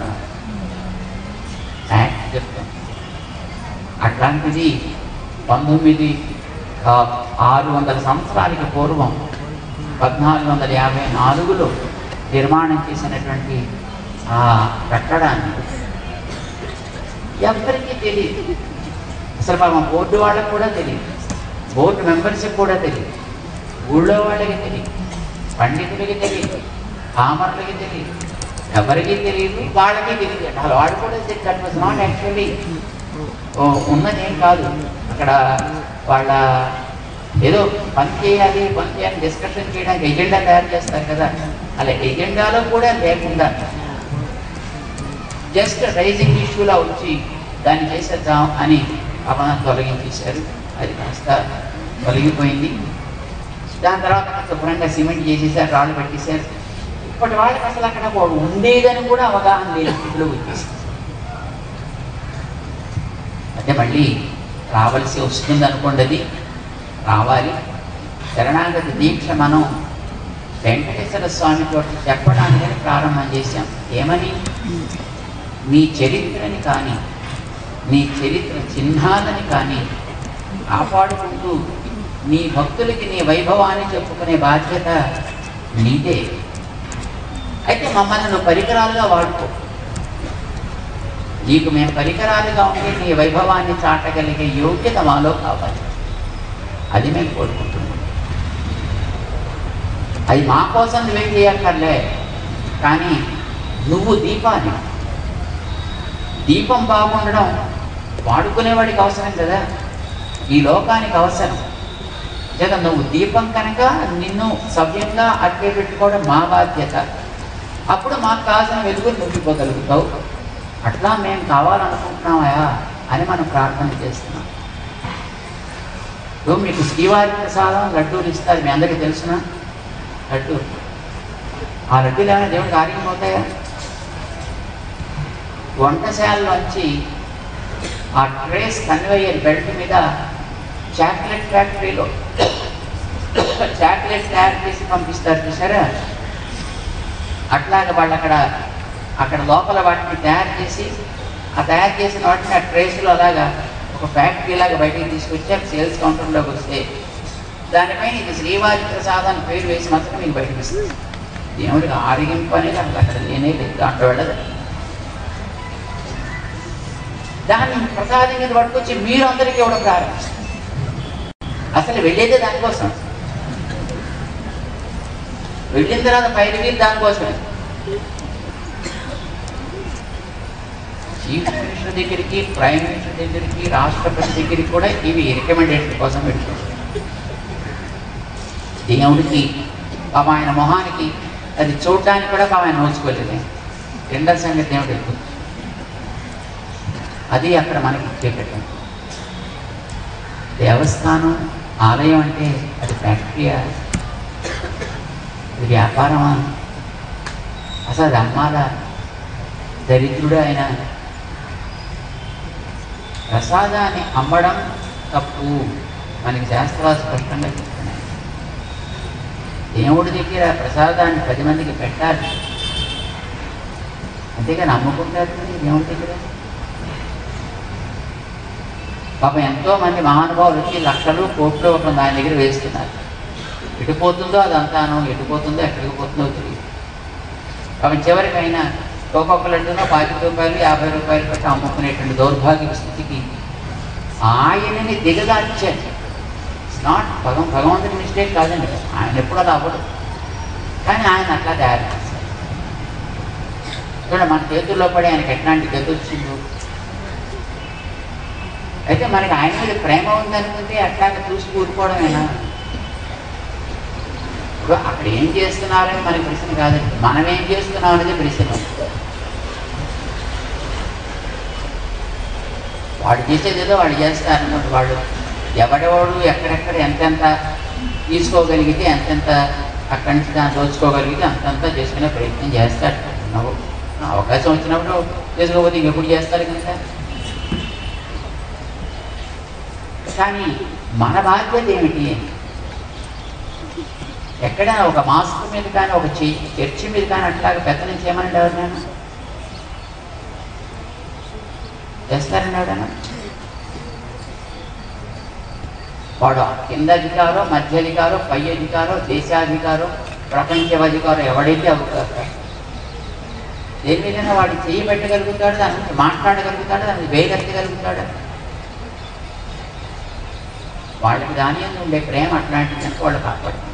యాక్ట్ చెప్తాం అట్లాంటిది పంతొమ్మిది ఆ, ఆరు వందల సంవత్సరాలకి పూర్వం పద్నాలుగు వందల యాభై నాలుగులో నిర్మాణం చేసినటువంటి ఆ కట్టడాన్ని ఎవరికీ తెలియదు అసలు మా బోర్డు వాళ్ళకి కూడా తెలియదు బోర్డు మెంబర్స్కి కూడా తెలియదు ఊళ్ళో వాళ్ళకి తెలియదు పండితులకి తెలియదు పామర్లకి తెలియదు ఎవరికి తెలియదు వాళ్ళకి తెలియదు అసలు వాడు కూడా దట్ వాజ్ నాట్ యాక్చువల్లీ ఉన్నదేం కాదు అక్కడ వాళ్ళ ఏదో పని చేయాలి పని చేయాలి డిస్కషన్ చేయడానికి ఎజెండా తయారు చేస్తారు కదా అలా ఎజెండాలో కూడా లేకుండా జస్ట్ రైజింగ్ ఇష్యూలా వచ్చి దాన్ని చేసేద్దాం అని అవన తొలగించేశారు అది కాస్త తొలగిపోయింది దాని తర్వాత కాస్త శుభ్రంగా సిమెంట్ చేసేసారు రాళ్ళు పెట్టేశారు ఇప్పటి వాళ్ళకి అసలు అక్కడ వాడు ఉండేదని కూడా అవగాహన లేని స్థితిలో వచ్చేసింది అంటే మళ్ళీ రావాల్సి వస్తుంది అనుకోండి అది రావాలి శరణాగతి దీక్ష మనం వెంకటేశ్వర స్వామితో చెప్పడానికి ప్రారంభం చేశాం ఏమని నీ చరిత్రని కానీ నీ చరిత్ర చిహ్నాలని కానీ కాపాడుకుంటూ నీ భక్తులకి నీ వైభవాన్ని చెప్పుకునే బాధ్యత నీదే అయితే మమ్మల్ని నువ్వు పరికరాలుగా వాడుకో నీకు మేము పరికరాలుగా ఉండి నీ వైభవాన్ని చాటగలిగే యోగ్యత మాలో కావాలి అది మేము కోరుకుంటున్నాం అది మా కోసం నువ్వేం చేయక్కర్లే కానీ నువ్వు దీపాన్ని దీపం బాగుండడం వాడుకునేవాడికి అవసరం కదా ఈ లోకానికి అవసరం జగన్ నువ్వు దీపం కనుక నిన్ను సవ్యంగా అట్టే పెట్టుకోవడం మా బాధ్యత అప్పుడు మాకు కావాల్సిన వెలుగులు నింపిపోగలుగుతావు అట్లా మేము కావాలనుకుంటున్నామయా అని మనం ప్రార్థన చేస్తున్నాం ఇప్పుడు మీకు శ్రీవారి ప్రసాదం లడ్డూలు ఇస్తారు మీ అందరికీ తెలుసునా లడ్డూ ఆ లడ్డూలు ఏమైనా దేవుడికి ఆరిగిపోతాయా వంటశాలలోంచి ఆ ట్రేస్ కన్వేయర్ బెల్ట్ మీద చాక్లెట్ ఫ్యాక్టరీలో చాక్లెట్ తయారు చేసి పంపిస్తారు చూసారా అట్లాగే వాళ్ళు అక్కడ అక్కడ లోపల వాటిని తయారు చేసి ఆ తయారు చేసిన వాటిని ఆ ట్రేస్లో అలాగా ఒక ఫ్యాక్టరీ లాగా బయటికి తీసుకొచ్చి సేల్స్ కౌంటర్లోకి వస్తే దానిపైన ఇది శ్రీవారి ప్రసాదం పేరు వేసి మాత్రం మీకు బయటకు వస్తుంది దేవుడికి ఆరిగింపు అనేది అసలు అక్కడ లేనే లేదు దాంట్లో వెళ్ళదు దాన్ని ప్రసాదం కింద పట్టుకొచ్చి మీరు అందరికీ ఇవ్వడం ప్రారంభిస్తారు అసలు వెళ్ళేదే దానికోసం వెళ్ళిన తర్వాత పైన వీళ్ళు దానికోసమే చీఫ్ మినిస్టర్ దగ్గరికి ప్రైమ్ మినిస్టర్ దగ్గరికి రాష్ట్రపతి దగ్గరికి కూడా ఇవి రికమెండేషన్ కోసం పెట్టుకోండి దేవుడికి పాప ఆయన మొహానికి అది చూడడానికి కూడా పాప ఆయన నోచుకోలేదు రెండో సంగతి దేవుడు ఎక్కువ అది అక్కడ మనకి ఇచ్చేటట్టు దేవస్థానం ఆలయం అంటే అది ఫ్యాక్టరీయా ఇది వ్యాపారమా అసలు అది అమ్మాలా దరిద్రుడు ఆయన ప్రసాదాన్ని అమ్మడం తప్పు మనకి శాస్త్రాలు స్పష్టంగా చెప్తున్నాయి దేవుడి దగ్గర ప్రసాదాన్ని పది మందికి పెట్టాలి అంతేగాని అమ్ముకుంటారు కానీ దేవుడి దగ్గర పాపం ఎంతో మంది మహానుభావులు వచ్చి లక్షలు కోట్లు ఒక దాని దగ్గర వేస్తున్నారు ఎటు పోతుందో అదంతాను ఎటు పోతుందో ఎక్కడికి పోతుందో తెలియదు పాపం చివరికైనా ఒక్కొక్క లడ్డునో పాతిక రూపాయలు యాభై రూపాయలు పెట్టి అమ్ముకునేటువంటి దౌర్భాగ్య స్థితికి ఆయనని దిగదార్చారు నాట్ భగవం భగవంతుని మిస్టేక్ కాదండి ఆయన ఎప్పుడు అలా అవ్వడు కానీ ఆయన అట్లా తయారు చేశారు చూడండి మన చేతుల్లో పడి ఆయనకి ఎట్లాంటి గతి వచ్చిందో అయితే మనకి ఆయన మీద ప్రేమ ఉందనుకుంటే అట్లాగే చూసి కూరుకోవడమేనా ఇప్పుడు అక్కడ ఏం చేస్తున్నారని మనకి ప్రశ్న కాదండి మనం ఏం చేస్తున్నాం అనేది ప్రశ్న వాడు చేసేది ఏదో వాడు చేస్తారన్నమాట వాడు ఎవడెవడు ఎక్కడెక్కడ ఎంతెంత తీసుకోగలిగితే ఎంతెంత అక్కడి నుంచి దాన్ని దోచుకోగలిగితే అంతంతా చేసుకునే ప్రయత్నం చేస్తాడు నువ్వు అవకాశం వచ్చినప్పుడు చేసుకోకపోతే ఇంకెప్పుడు చేస్తారు కనుక కానీ మన బాధ్యత ఏమిటి ఎక్కడైనా ఒక మాస్క్ మీద కానీ ఒక చెయ్యి చర్చి మీద కానీ అట్లాగా పెత్తనం చేయమని ఎవరినైనా చేస్తారండి ఎవరైనా వాడు కింద అధికారో మధ్య అధికారో పై అధికారో దేశాధికారో ప్రపంచ అధికారో ఎవడైతే అవుతారో దేని మీదైనా వాడు చేయి పెట్టగలుగుతాడు దాని గురించి మాట్లాడగలుగుతాడు దాన్ని వేయగలగలుగుతాడు వాళ్ళకి దాని మీద ఉండే ప్రేమ అట్లాంటిది కనుక వాళ్ళు కాపాడుతుంది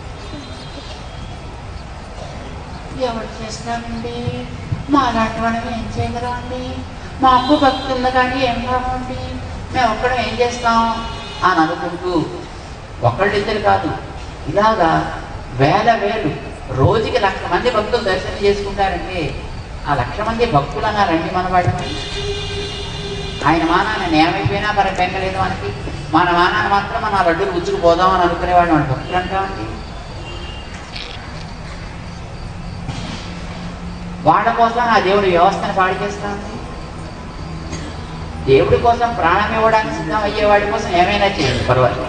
ఎవరు చేస్తామండి మా అలాంటి వాళ్ళని ఏం చేయగలం అండి మా అమ్మ భక్తి ఉంది కానీ ఏం కావండి మేము ఒక్కడం ఏం చేస్తాం అని అనుకుంటూ ఒకళ్ళిద్దరు కాదు ఇలాగా వేల వేలు రోజుకి లక్ష మంది భక్తులు దర్శనం చేసుకుంటారంటే ఆ లక్ష మంది భక్తులు అన్నారండి మన వాడిని ఆయన మానాన్ని ఏమైపోయినా మరి బెంగలేదు మనకి మన మానాన్ని మాత్రం మన ఆ లడ్డూలు ఉచ్చుకుపోదామని అనుకునేవాడిని వాడు భక్తులు అంటామండి వాళ్ళ కోసం ఆ దేవుడి వ్యవస్థను పాడు చేస్తామండి దేవుడి కోసం ప్రాణం ఇవ్వడానికి సిద్ధం అయ్యే వాడి కోసం ఏమైనా చేయండి పర్వాలేదు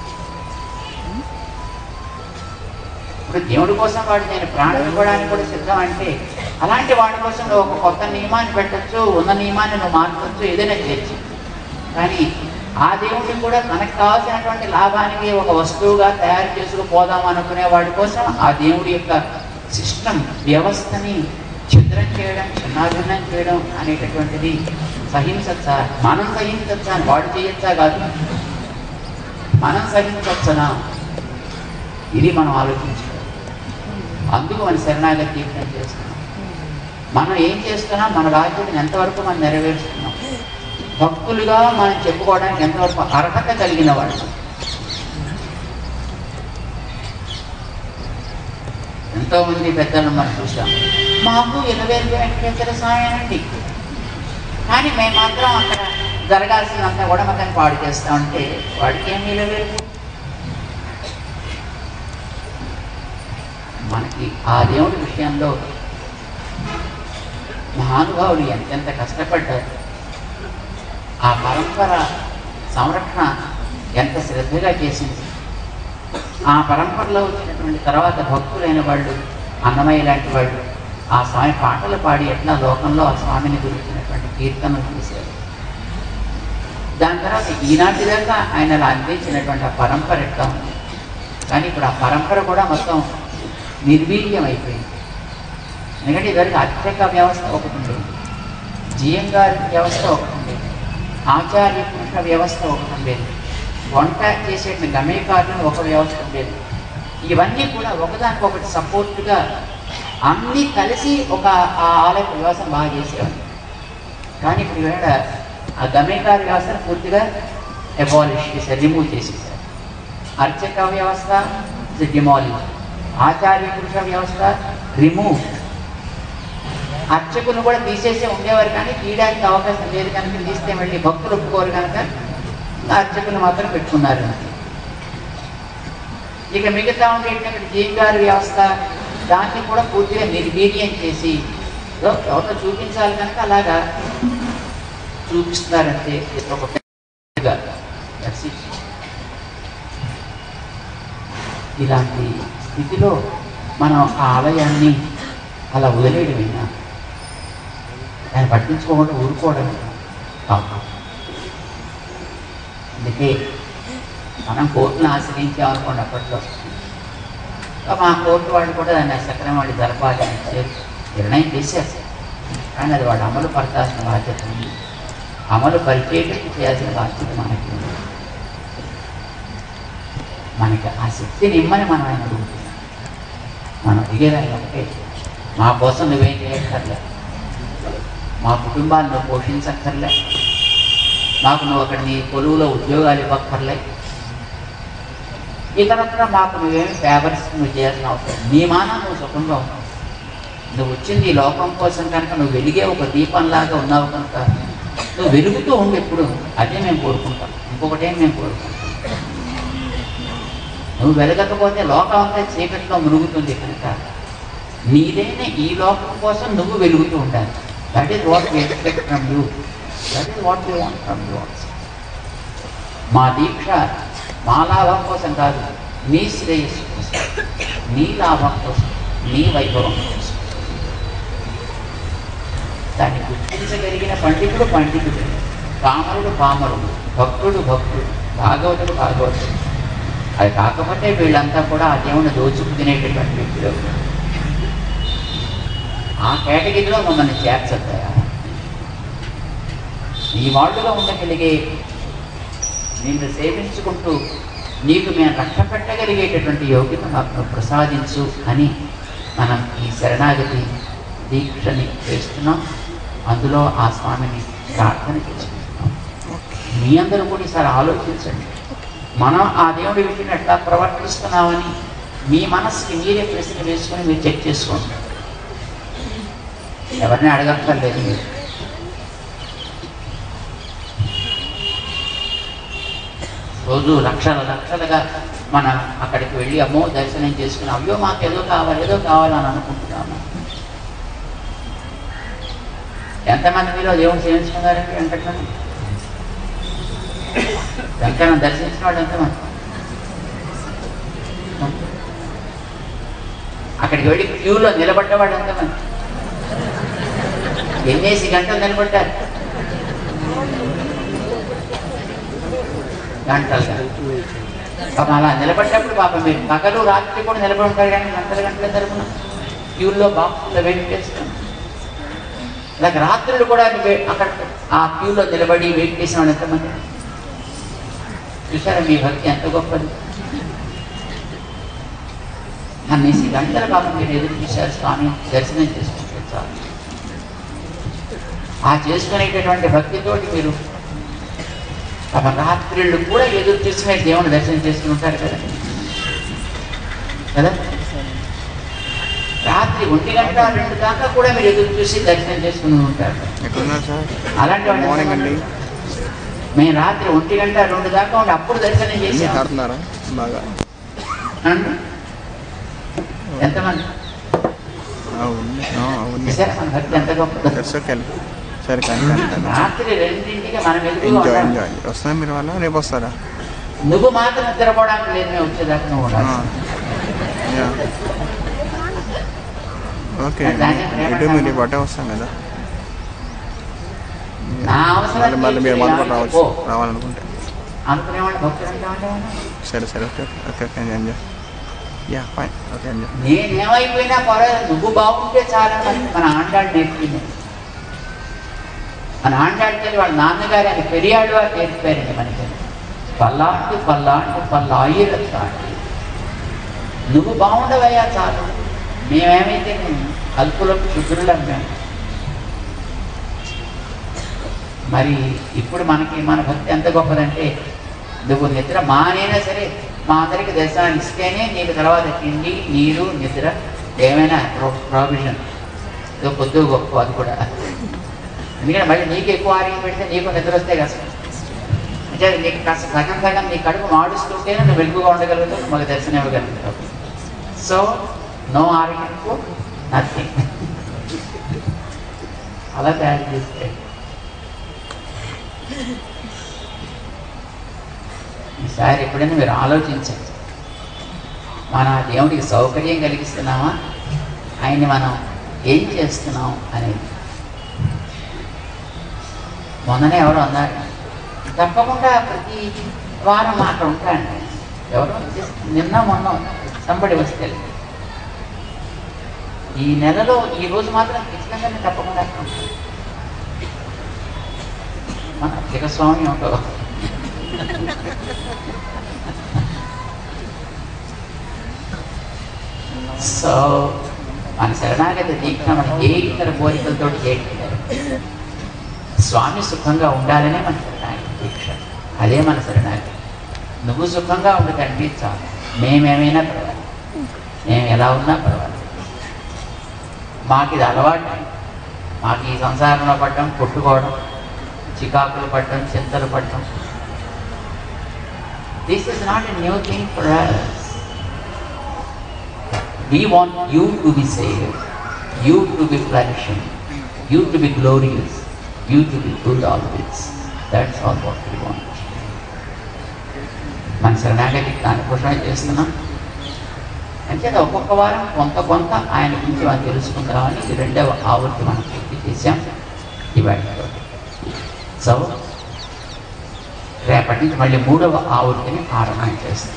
ఇప్పుడు దేవుడి కోసం వాడు నేను ప్రాణం ఇవ్వడానికి కూడా సిద్ధం అంటే అలాంటి వాడి కోసం నువ్వు ఒక కొత్త నియమాన్ని పెట్టచ్చు ఉన్న నియమాన్ని నువ్వు మార్చవచ్చు ఏదైనా చేయొచ్చు కానీ ఆ దేవుడిని కూడా తనకు కావాల్సినటువంటి లాభానికి ఒక వస్తువుగా తయారు చేసుకుపోదాం అనుకునే వాడి కోసం ఆ దేవుడి యొక్క సిస్టమ్ వ్యవస్థని ఛిద్రం చేయడం చిన్నాభిన్నం చేయడం అనేటటువంటిది సహించచ్చా మనం సహించచ్చా వాడు చేయొచ్చా కాదు మనం సహించవచ్చనా ఇది మనం ఆలోచించుకోవాలి అందుకు మన శరణాగతి దీక్షను చేస్తున్నాం మనం ఏం చేస్తున్నాం మన బాధ్యతను ఎంతవరకు మనం నెరవేరుస్తున్నాం భక్తులుగా మనం చెప్పుకోవడానికి ఎంతవరకు అర్హత కలిగిన వాళ్ళు ఎంతో మంది పెద్దలను మనం చూసాం మాకు ఇరవేలు వెంకటేశ్వర స్వామి కానీ మేము మాత్రం అక్కడ జరగాల్సినంత కూడా మాకు పాడు చేస్తామంటే వాడికి ఏమి ఇరవేలు మనకి ఆ దేవుడి విషయంలో మహానుభావులు ఎంతెంత కష్టపడ్డారు ఆ పరంపర సంరక్షణ ఎంత శ్రద్ధగా చేసింది ఆ పరంపరలో వచ్చినటువంటి తర్వాత భక్తులైన వాళ్ళు అన్నమయ్య లాంటి వాళ్ళు ఆ స్వామి పాటలు పాడి ఎట్లా లోకంలో ఆ స్వామిని గురించినటువంటి కీర్తనలు చేశారు దాని తర్వాత ఈనాటి దాకా ఆయన అలా అందించినటువంటి ఆ పరంపర ఎట్లా ఉంది కానీ ఇప్పుడు ఆ పరంపర కూడా మొత్తం నిర్వీర్యం అయిపోయింది ఎందుకంటే ఇదివరకు అర్చక వ్యవస్థ ఒకటి ఉండేది జిఎం గారి వ్యవస్థ ఒకటి ఉండేది ఆచార్య పురుష వ్యవస్థ ఒకటి ఉండేది వంట చేసే గమయకారులను ఒక వ్యవస్థ ఉండేది ఇవన్నీ కూడా ఒకదానికొకటి సపోర్ట్గా అన్నీ కలిసి ఒక ఆ ఆలయ వ్యవస్థను బాగా చేసేవాడు కానీ ఇప్పుడు ఇవాళ ఆ గమయకారు వ్యవస్థను పూర్తిగా అబాలిష్ చేశారు రిమూవ్ చేసేసారు అర్చక వ్యవస్థ డిమాలిష్ ఆచార్య పురుష వ్యవస్థ రిమూవ్ అర్చకులు కూడా తీసేసే ఉండేవారు కానీ తీయడానికి అవకాశం లేదు కనుక తీస్తే మళ్ళీ భక్తులు ఒప్పుకోరు కనుక అర్చకులు మాత్రం పెట్టుకున్నారు ఇక మిగతా ఉండేటటువంటి జీవిగారి వ్యవస్థ దాన్ని కూడా పూర్తిగా నిర్వీర్యం చేసి ఏదో ఎవరితో చూపించాలి కనుక అలాగా చూపిస్తున్నారంటే ఇది ఒక పెద్దగా. That's it. ఇలాంటి స్థితిలో మనం ఆ ఆలయాన్ని అలా వదిలేయడమైనా దాన్ని పట్టించుకోకుండా ఊరుకోవడం కాదు అందుకే మనం కోర్టును ఆశ్రయించామనుకోండి అప్పట్లో మా కోర్టు వాళ్ళు కూడా దాన్ని సక్రమం వాళ్ళు జరపాలి అని చెప్పి నిర్ణయం చేశారు కానీ అది వాళ్ళు అమలు పరచాల్సిన బాధ్యత ఉంది అమలు పరిచేటట్టు చేయాల్సిన బాధ్యత మనకి ఉంది మనకి ఆ శక్తిని ఇమ్మని మనం ఆయన అడుగుతున్నాం మనం అడిగేదాన్ని ఒకటే మా కోసం నువ్వేం చేయక్కర్లే మా కుటుంబాన్ని నువ్వు పోషించక్కర్లే మాకు నువ్వు అక్కడ నీ కొలువులో ఉద్యోగాలు ఇవ్వక్కర్లే ఇతరత్ర మాకు నువ్వేమి ఫేవర్స్ నువ్వు చేయాల్సిన అవసరం నీ మాన నువ్వు సుఖంగా ఉన్నావు నువ్వు వచ్చింది ఈ లోకం కోసం కనుక నువ్వు వెలిగే ఒక దీపంలాగా ఉన్నావు కనుక నువ్వు వెలుగుతూ ఉండి ఎప్పుడు అదే మేము కోరుకుంటాం ఇంకొకటేం మేము కోరుకుంటాం నువ్వు వెలగకపోతే లోకం అంతా చీకటిలో మునుగుతుంది కనుక నీదైన ఈ లోకం కోసం నువ్వు వెలుగుతూ ఉండాలి that is what we expect from you that is what we want from you మా దీక్ష మా లాభం కోసం కాదు నీ శ్రేయస్సు కోసం నీ లాభం కోసం నీ వైభవం కోసం దాన్ని గుర్తించగలిగిన పండితుడు పండితుడు కామరుడు కామరుడు భక్తుడు భక్తుడు భాగవతుడు భాగవతుడు అది కాకపోతే వీళ్ళంతా కూడా ఆ దేవుని దోచుకు తినేటటువంటి వ్యక్తులు ఆ కేటగిరీలో మమ్మల్ని చేర్చద్దాయా ఈ వాళ్ళుగా ఉండగలిగే నిన్ను సేవించుకుంటూ నీకు మేము రక్ష పెట్టగలిగేటటువంటి యోగ్యత మాకు ప్రసాదించు అని మనం ఈ శరణాగతి దీక్షని చేస్తున్నాం అందులో ఆ స్వామిని ప్రార్థన చేసుకుంటున్నాం మీ అందరూ కూడా ఈసారి ఆలోచించండి మనం ఆ దేవుడి వీటిని ఎట్లా ప్రవర్తిస్తున్నామని మీ మనసుకి మీరే ప్రశ్న వేసుకొని మీరు చెక్ చేసుకోండి ఎవరిని అడగక్కర్లేదు మీరు రోజు లక్షల లక్షలుగా మనం అక్కడికి వెళ్ళి అమ్మో దర్శనం చేసుకుని అయ్యో మాకు ఏదో కావాలి ఏదో కావాలని అనుకుంటున్నాము ఎంతమంది మీరు దేవుని సేవించుకున్నారండి వెంకటరమణ వెంకన్న దర్శించిన వాళ్ళు ఎంతమంది అక్కడికి వెళ్ళి క్యూలో నిలబడ్డవాడు ఎంతమంది ఎన్నేసి గంటలు నిలబడ్డారు గంటలుగా పాపం అలా నిలబడ్డప్పుడు పాపం మీరు పగలు రాత్రి కూడా నిలబడి ఉంటారు కానీ గంటల గంటల తరపున క్యూల్లో బాక్సుల్లో వెయిట్ చేస్తాం ఇలాగ రాత్రులు కూడా వే- అక్కడ ఆ క్యూలో నిలబడి వెయిట్ చేసిన వాళ్ళు ఎంతమంది చూసారా మీ భక్తి ఎంత గొప్పది అన్నేసి గంటల పాపం మీరు ఎదురు చూశారు స్వామి దర్శనం చేసుకుంటే చాలు ఆ చేసుకునేటటువంటి భక్తితోటి మీరు పాపం రాత్రిళ్ళు కూడా ఎదురు చూసి మీరు దేవుని దర్శనం చేసుకుని ఉంటారు కదా కదా రాత్రి ఒంటి గంట రెండు దాకా కూడా మీరు ఎదురు చూసి దర్శనం చేసుకుని ఉంటారు ఎక్కడున్నారు సార్ అలాంటి వాళ్ళు మార్నింగ్ అండి మేము రాత్రి ఒంటి గంట రెండు దాకా ఉండి అప్పుడు దర్శనం అన్నీ చేసాం తాడుతున్నారా బాగా అండి? ఎంతమంది ఆ, ఉంది ఆ, ఉంది చూసారా మన భక్తి ఎంత గొప్ప దట్స్ ఓకే సరే కానీ కానీ, కానీ. రాత్రి రెండింటికి మనం ఎదురుగా ఎంజాయ్ ఉండాలి. ఎంజాయ్ వస్తారా మీరు వాళ్ళ రేపు వస్తారా నువ్వు మాత్రం నిద్రపోవడానికి లేదు మేము వచ్చేదాకా నువ్వు ఉండాలి యా ఓకే ఇటు మీరు రేపు అటే వస్తాం కదా నా అవసరం మళ్ళీ మళ్ళీ మీరు మనతో తీర్చి రావచ్చు పో. రావాలనుకుంటే అనుకునేవాళ్ళు భక్తులు అంటామంటే సరే సరే okay okay okay enjoy yeah fine okay enjoy నేనేమైపోయినా పర్వాలేదు నువ్వు బాగుంటే చాలా మంది మన ఆండాడు నేర్పింది మన ఆండాడు తల్లి వాళ్ళ నాన్నగారు అని పెరియాడు వారు నేర్పారండి మనకి పల్లాంటి పల్లాంటి పల్లాయిరత్తాంటి నువ్వు బాగుండవయ్యా చాలు మేమేమైతే అల్పులం క్షుద్రులం మేము మరి ఇప్పుడు మనకి మన భక్తి ఎంత గొప్పదంటే నువ్వు నిద్ర మానైనా సరే మా అందరికి దర్శనాన్ని ఇస్తేనే నీకు తర్వాత తిండి నీరు నిద్ర ఏమైనా ప్రావిజన్ ఏదో పొద్దు గొప్ప అది కూడా ఎందుకంటే మళ్ళీ నీకు ఎక్కువ ఆరోగ్యం పెడితే నీకు నిద్ర వస్తే కష్టం అంటే నీకు కాస్త సగం సగం నీ కడుపు మాడుస్తుంటేనే నువ్వు వెలుగుగా ఉండగలుగుతావు నువ్వు మాకు దర్శనం ఇవ్వగలుగుతావు సో నో ఆరోగ్యంకు నథింగ్ అలా తయారు చేస్తే ఈసారి ఎప్పుడైనా మీరు ఆలోచించండి మన దేవుడికి సౌకర్యం కలిగిస్తున్నామా ఆయన్ని మనం ఏం చేస్తున్నాం అనేది మొన్ననే ఎవరు అన్నారు తప్పకుండా ప్రతి వారం అక్కడ ఉంటాండి ఎవరో నిన్న మొన్న సంబడి వస్తే ఈ నెలలో ఈ రోజు మాత్రం ఖచ్చితంగా నేను తప్పకుండా అక్కడ ఉంటాను. మన జగస్వామి ఉంటావు సో మన శరణాగతి దీక్ష మన ఏ ఇతర కోరికలతో చేయట్లేదు స్వామి సుఖంగా ఉండాలనే మన శరణాగతి దీక్ష అదే మన శరణాగతి నువ్వు సుఖంగా ఉండు తండ్రి చాలు మేమేమైనా పర్వాలేదు మేము ఎలా ఉన్నా పర్వాలేదు మాకు ఇది అలవాటు మాకు ఈ సంసారంలో పడడం కొట్టుకోవడం చికాకులు పడడం చింతలు పడడం this is not a new thing for We want you to be saved, you to be flourishing, you to be glorious, you to be good always. That's all what we want. మన శరణాగతి దానికోసమే చేస్తున్నాం అంచేత ఒక్కొక్క వారం కొంత కొంత ఆయన గురించి మనం తెలుసుకుందామని ఈ రెండవ ఆవృత్తి మనం పూర్తి చేశాం ఇవాటితో సో రేపటి నుంచి మళ్ళీ మూడవ ఆవృత్తిని ఆరంభం చేస్తాం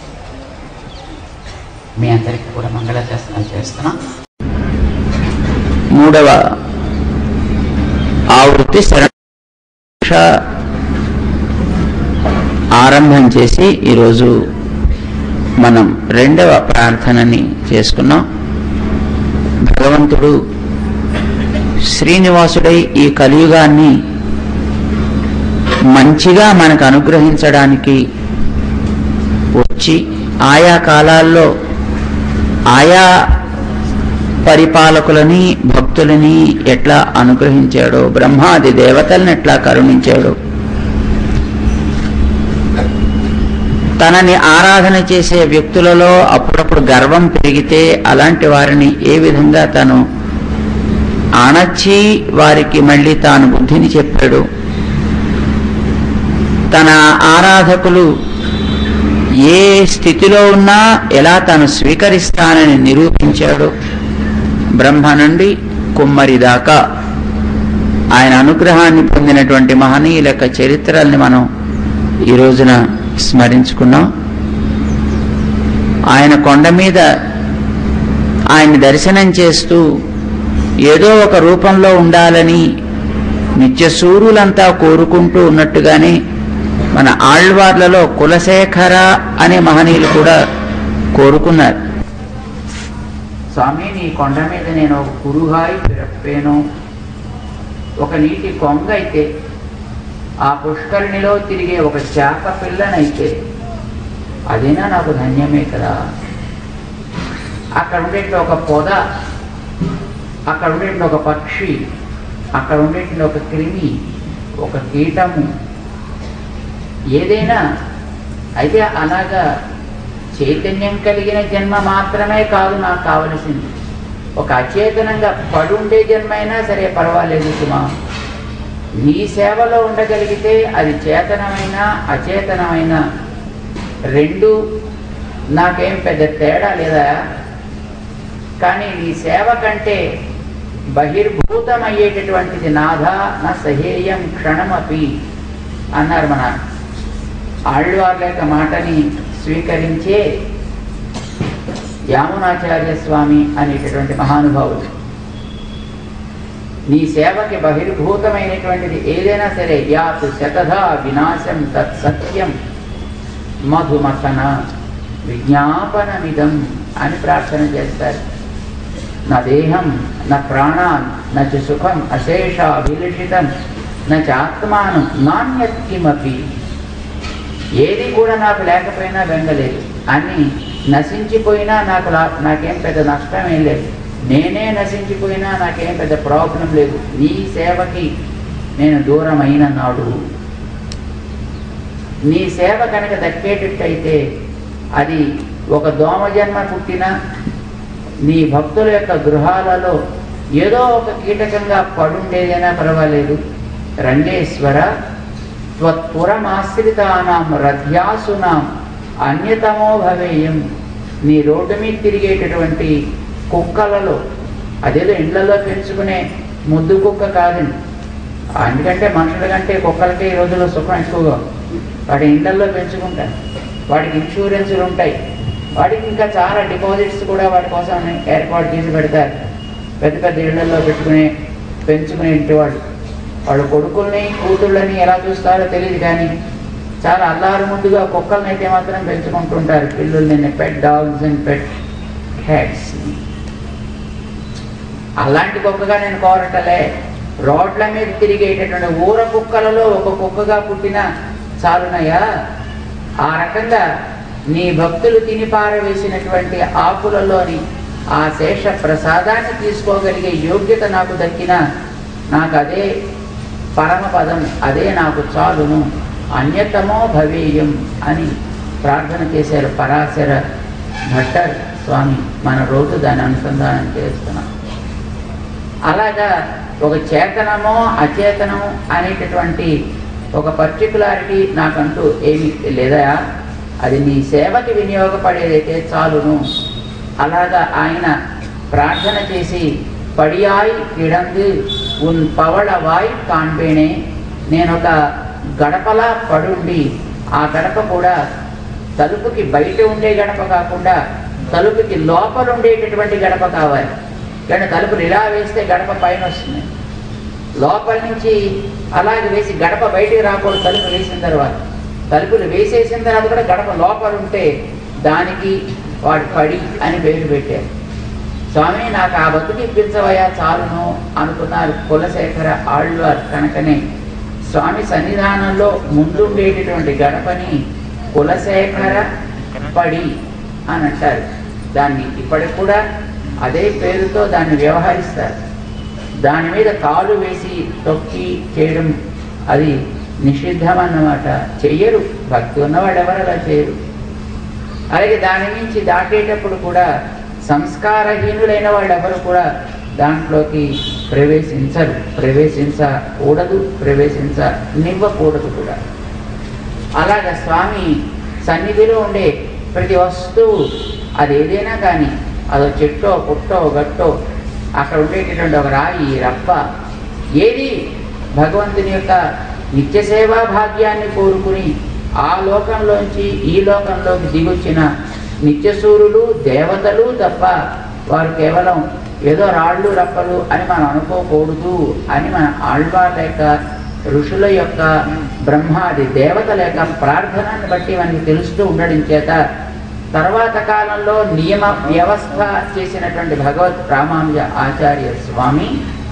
మీ అందరికీ కూడా మంగళాశాసనాలు చేస్తున్నాం మూడవ ఆవృత్తి శరణ ఆరంభం చేసి ఈరోజు మనం రెండవ ప్రార్థనని చేసుకున్నాం భగవంతుడు శ్రీనివాసుడై ఈ కలియుగాన్ని మంచిగా మనకు అనుగ్రహించడానికి వచ్చి ఆయా కాలాల్లో ఆయా పరిపాలకులని భక్తులని ఎట్లా అనుగ్రహించాడో బ్రహ్మాది దేవతల్ని ఎట్లా కరుణించాడో తనని ఆరాధన చేసే వ్యక్తులలో అప్పుడప్పుడు గర్వం పెరిగితే అలాంటి వారిని ఏ విధంగా తను అణచి వారికి మళ్ళీ తాను బుద్ధిని చెప్పాడు తన ఆరాధకులు ఏ స్థితిలో ఉన్నా ఎలా తాను స్వీకరిస్తానని నిరూపించాడు బ్రహ్మ నుండి కుమ్మరి దాకా ఆయన అనుగ్రహాన్ని పొందినటువంటి మహనీయుల యొక్క చరిత్రల్ని మనం ఈ రోజున స్మరించుకున్నాం ఆయన కొండ మీద ఆయన్ని దర్శనం చేస్తూ ఏదో ఒక రూపంలో ఉండాలని నిత్య సూర్యులంతా కోరుకుంటూ ఉన్నట్టుగానే మన ఆళ్వార్లలో కులశేఖర అనే మహనీయులు కూడా కోరుకున్నారు స్వామి నీ కొండ మీద నేను ఒక కురుహాయి పిరప్పేను ఒక నీటి కొంగ అయితే ఆ పుష్కరిణిలో తిరిగే ఒక చేప పిల్లనైతే అదేనా నాకు ధన్యమే కదా అక్కడ ఉండేటి ఒక పొద అక్కడ ఉండేటి ఒక పక్షి అక్కడ ఉండేటి ఒక క్రిమి ఒక కీటము ఏదైనా అయితే అలాగా చైతన్యం కలిగిన జన్మ మాత్రమే కాదు నాకు కావలసింది ఒక అచేతనంగా పడుండే జన్మ అయినా సరే పర్వాలేదు సుమా నీ సేవలో ఉండగలిగితే అది చేతనమైన అచేతనమైన రెండు నాకేం పెద్ద తేడా లేదా కానీ నీ సేవ కంటే బహిర్భూతమయ్యేటటువంటిది నాథ నా సహేయం క్షణమపి అన్నారు మన ఆళ్వార్ల యొక్క మాటని స్వీకరించే యామునాచార్య స్వామి అనేటటువంటి మహానుభావులు నీ సేవకి బహిర్భూతమైనటువంటిది ఏదైనా సరే యాతు శతధా వినాశం తత్ సత్యం మధుమథన విజ్ఞాపనమిదం అని ప్రార్థన చేస్తారు నా దేహం నా ప్రాణాన్ నచ సుఖం అశేష అభిలషితం నచ ఆత్మానం నాణ్యత్ కిమపి ఏది కూడా నాకు లేకపోయినా బెంగలేదు అన్ని నశించిపోయినా నాకు లా- నాకేం పెద్ద నష్టం ఏం లేదు నేనే నశించిపోయినా నాకేం పెద్ద ప్రాబ్లం లేదు నీ సేవకి నేను దూరమైన నాడు నీ సేవ కనుక దక్కేటట్టయితే అది ఒక దోమ జన్మ పుట్టిన నీ భక్తుల యొక్క గృహాలలో ఏదో ఒక కీటకంగా పడుండేదైనా పర్వాలేదు రంగేశ్వర త్వత్పురమాశ్రితానాం రథ్యాసునాం అన్యతమో భవేయం నీ రోడ్డు మీద తిరిగేటటువంటి కుక్కలలో అదేదో ఇళ్లలో పెంచుకునే ముద్దు కుక్క కాదండి ఎందుకంటే మనుషుల కంటే కుక్కలకే ఈ రోజుల్లో సుఖం ఎక్కువగా వాడి ఇళ్లలో పెంచుకుంటారు వాడికి ఇన్సూరెన్సులు ఉంటాయి వాడికి ఇంకా చాలా డిపాజిట్స్ కూడా వాటి కోసం ఏర్పాటు చేసి పెడతారు పెద్ద పెద్ద ఇళ్లలో పెట్టుకునే పెంచుకునే ఇంటి వాళ్ళు వాళ్ళు కొడుకుల్ని కూతుళ్ళని ఎలా చూస్తారో తెలియదు కానీ చాలా అల్లారు ముందుగా కుక్కల్ని అయితే మాత్రం పెంచుకుంటుంటారు పిల్లుల్ని pet dogs and pet cats అలాంటి కుక్కగా నేను కోరటలే రోడ్ల మీద తిరిగేటటువంటి ఊర కుక్కలలో ఒక కుక్కగా పుట్టిన చాలునయ్యా ఆ రకంగా నీ భక్తులు తిని పారవేసినటువంటి ఆకులలోని ఆ శేష ప్రసాదాన్ని తీసుకోగలిగే యోగ్యత నాకు దక్కిన నాకు అదే పరమపదం అదే నాకు చాలును అన్యతమో భవేయం అని ప్రార్థన చేశారు పరాశర భట్టర్ స్వామి మన రోజు దాన్ని అనుసంధానం చేస్తున్నాం అలాగా ఒక చేతనమో అచేతనమో అనేటటువంటి ఒక పర్టికులారిటీ నాకంటూ ఏమి లేదా అది నీ సేవకి వినియోగపడేదైతే చాలును అలాగా ఆయన ప్రార్థన చేసి పడియాయి కిడందు ఉన్ పవళవాయ్ కాన్పేణే నేను ఒక గడపలా పడుండి ఆ గడప కూడా తలుపుకి బయట ఉండే గడప కాకుండా తలుపుకి లోపల ఉండేటటువంటి గడప కావాలి కానీ తలుపులు ఇలా వేస్తే గడప పైన వస్తుంది లోపల నుంచి అలాగే వేసి గడప బయటికి రాకూడదు తలుపు వేసిన తర్వాత తలుపులు వేసేసిన తర్వాత కూడా గడప లోపల ఉంటే దానికి వాడు పడి అని పేరు పెట్టారు స్వామి నాకు ఆ బతుకు ఇప్పించవయ్యా చాలును అనుకున్నారు కులశేఖర ఆళ్వార్ కనుకనే స్వామి సన్నిధానంలో ముందుండేటటువంటి గడపని కులశేఖర పడి అని అంటారు దాన్ని ఇప్పటికి కూడా అదే పేరుతో దాన్ని వ్యవహరిస్తారు దాని మీద కాలు వేసి తొక్కి చేయడం అది నిషిద్ధం అన్నమాట చెయ్యరు భక్తి ఉన్నవాడు ఎవరు అలా చేయరు అలాగే దాని నుంచి దాటేటప్పుడు కూడా సంస్కారహీనులైన వాళ్ళు ఎవరు కూడా దాంట్లోకి ప్రవేశించరు ప్రవేశించకూడదు ప్రవేశించనివ్వకూడదు కూడా అలాగ స్వామి సన్నిధిలో ఉండే ప్రతి వస్తువు అది ఏదైనా కానీ అదో చెట్టో పుట్టో గట్టో అక్కడ ఉండేటటువంటి ఒక రాయి రప్ప ఏది భగవంతుని యొక్క నిత్య సేవా భాగ్యాన్ని కోరుకుని ఆ లోకంలోంచి ఈ లోకంలోకి దిగొచ్చిన నిత్యసూరులు దేవతలు తప్ప వారు కేవలం ఏదో రాళ్ళు రప్పలు అని మనం అనుకోకూడదు అని మన ఆళ్వార్ లేక ఋషుల యొక్క బ్రహ్మాది దేవతల యొక్క ప్రార్థనని బట్టి మనకి తెలుస్తూ ఉండడం చేత తర్వాత కాలంలో నియమ వ్యవస్థ చేసినటువంటి భగవత్ రామానుజ ఆచార్య స్వామి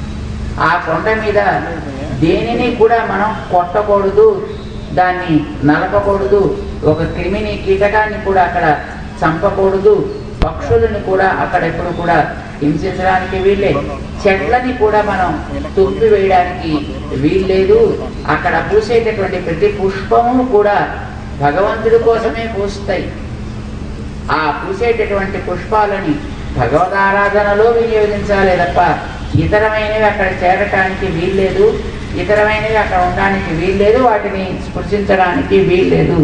ఆ కొండ మీద దేనిని కూడా మనం కొట్టకూడదు దాన్ని నలపకూడదు ఒక క్రిమిని కీటకాన్ని కూడా అక్కడ చంపకూడదు పక్షులను కూడా అక్కడ ఎప్పుడు కూడా హింసించడానికి వీళ్ళే చెట్లని కూడా మనం తుంపి వేయడానికి వీల్లేదు అక్కడ పూసేటటువంటి ప్రతి పుష్పము కూడా భగవంతుడి కోసమే పూస్తాయి ఆ పూసేటటువంటి పుష్పాలని భగవదారాధనలో వినియోగించాలి తప్ప ఇతరమైనవి అక్కడ చేరటానికి వీల్లేదు ఇతరమైనవి అక్కడ ఉండడానికి వీల్లేదు వాటిని స్పృశించడానికి వీల్లేదు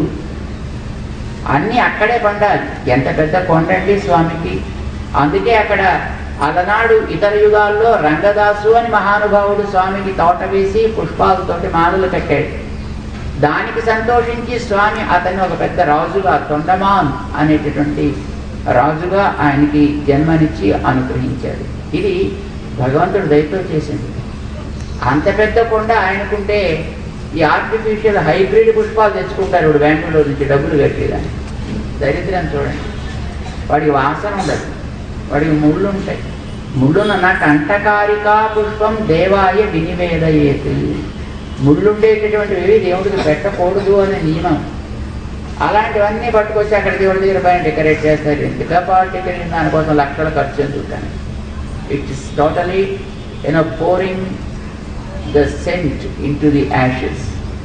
అన్నీ అక్కడే పండాలి ఎంత పెద్ద కొండండి స్వామికి అందుకే అక్కడ అలనాడు ఇతర యుగాల్లో రంగదాసు అని మహానుభావుడు స్వామికి తోట వేసి పుష్పాలతోటి మాలలు కట్టాడు దానికి సంతోషించి స్వామి అతన్ని ఒక పెద్ద రాజుగా తొండమాన్ అనేటటువంటి రాజుగా ఆయనకి జన్మనిచ్చి అనుగ్రహించాడు ఇది భగవంతుడు దయతో చేసింది అంత పెద్ద కొండ ఆయనకుంటే ఈ ఆర్టిఫిషియల్ హైబ్రిడ్ పుష్పాలు తెచ్చుకుంటారు ఇప్పుడు బ్యాంకులో నుంచి డబ్బులు కట్టేదాన్ని దరిద్రం చూడండి వాడికి వాసన ఉండదు వాడికి ముళ్ళు ఉంటాయి ముళ్ళున నాకు అంటకారికా పుష్పం దేవాయ వినివేదయేత్ ముళ్ళుండేటటువంటివి దేవుడికి పెట్టకూడదు అనే నియమం అలాంటివన్నీ పట్టుకొచ్చి అక్కడ దేవుడి దగ్గర పైన డెకరేట్ చేస్తారు ఎందుక పార్టికల్ దానికోసం లక్షల ఖర్చు ఎందుకు కానీ it is totally you know pouring the scent into the ashes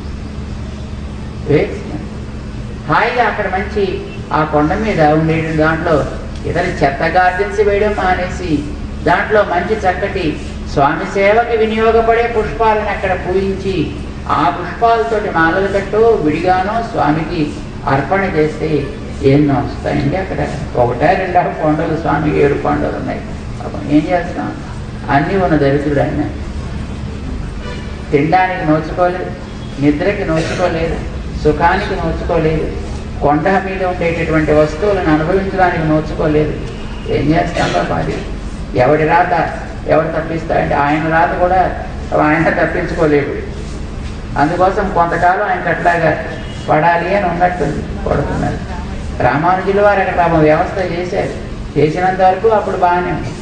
హాయిగా అక్కడ మంచి ఆ కొండ మీద ఉండేటి దాంట్లో ఇతర చెత్త గార్డెన్స్ వేయడం మానేసి దాంట్లో మంచి చక్కటి స్వామి సేవకి వినియోగపడే పుష్పాలను అక్కడ పూజించి ఆ పుష్పాలతోటి మాలలు కట్టో విడిగానో స్వామికి అర్పణ చేస్తే ఎన్నో వస్తాయండి అక్కడ ఒకటే రెండా కొండలు స్వామికి ఏడు కొండలు ఉన్నాయి పాపం ఏం చేస్తాం అన్నీ ఉన్న దరిద్రుడు ఆయన తినడానికి నోచుకోలేదు నిద్రకి నోచుకోలేదు సుఖానికి నోచుకోలేదు కొండ మీద ఉండేటటువంటి వస్తువులను అనుభవించడానికి నోచుకోలేదు ఏం చేస్తాం బాబా అది ఎవడి రాత ఎవడు తప్పిస్తాడంటే ఆయన రాత కూడా ఆయన తప్పించుకోలేడు అందుకోసం కొంతకాలం ఆయనకి అట్లాగా పడాలి అని ఉన్నట్టుంది పడుతున్నారు రామానుజుల వారు అక్కడ పాపం వ్యవస్థ చేశారు చేసినంత వరకు అప్పుడు బాగానే ఉంది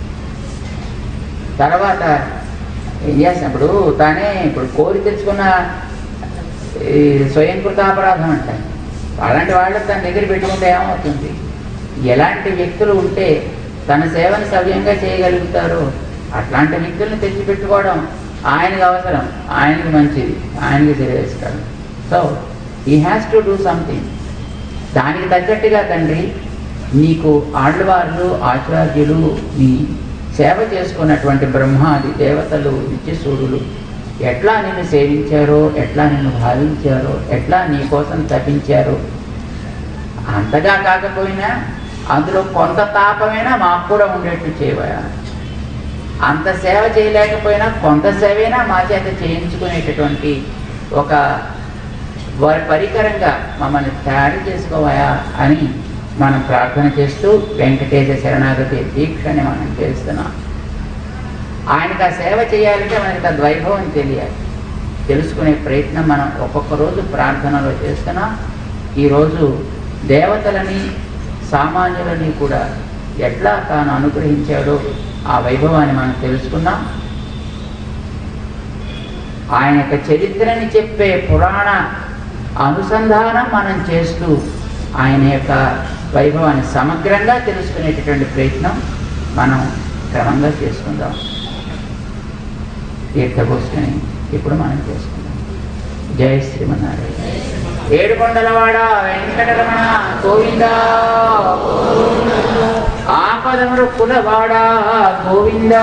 తర్వాత ఏం చేసినప్పుడు తానే ఇప్పుడు కోరి తెచ్చుకున్న ఈ స్వయం కృతాపరాధం అంటారు అలాంటి వాళ్ళకి తన దగ్గర పెట్టుకుంటే ఏమవుతుంది ఎలాంటి వ్యక్తులు ఉంటే తన సేవను సవ్యంగా చేయగలుగుతారో అట్లాంటి వ్యక్తులను తెచ్చిపెట్టుకోవడం ఆయనకు అవసరం ఆయనకి మంచిది ఆయనకి తెలియజేస్తాడు సో ఈ హ్యాస్ టు డూ సంథింగ్ దానికి తగ్గట్టుగా తండ్రి నీకు ఆళ్వార్లు ఆచార్యులు నీ సేవ చేసుకున్నటువంటి బ్రహ్మాది దేవతలు నిత్యసూరులు ఎట్లా నిన్ను సేవించారో ఎట్లా నిన్ను భావించారో ఎట్లా నీ కోసం తపించారో అంతగా కాకపోయినా అందులో కొంత తాపమైనా మాకు కూడా ఉండేట్టు చేయవా అంత సేవ చేయలేకపోయినా కొంత సేవైనా మా చేత చేయించుకునేటటువంటి ఒక వారి పరికరంగా మమ్మల్ని తయారు చేసుకోవాయా అని మనం ప్రార్థన చేస్తూ వెంకటేశ శరణాగతి దీక్షని మనం చేస్తున్నాం ఆయనకు ఆ సేవ చేయాలంటే మనకి ఆ ద్వైభవం తెలియాలి తెలుసుకునే ప్రయత్నం మనం ఒక్కొక్క రోజు ప్రార్థనలో చేస్తున్నాం ఈరోజు దేవతలని సామాన్యులని కూడా ఎట్లా తాను అనుగ్రహించాడో ఆ వైభవాన్ని మనం తెలుసుకున్నాం ఆయన యొక్క చరిత్రని చెప్పే పురాణ అనుసంధానం మనం చేస్తూ ఆయన యొక్క వైభవాన్ని సమగ్రంగా తెలుసుకునేటటువంటి ప్రయత్నం మనం క్రమంగా చేసుకుందాం తీర్థగోష్ఠిని ఇప్పుడు మనం చేసుకుందాం జయ శ్రీమన్నారాయణ ఏడుకొండలవాడ వెంకటరమణ గోవింద ఆపదమురు కులవాడ గోవింద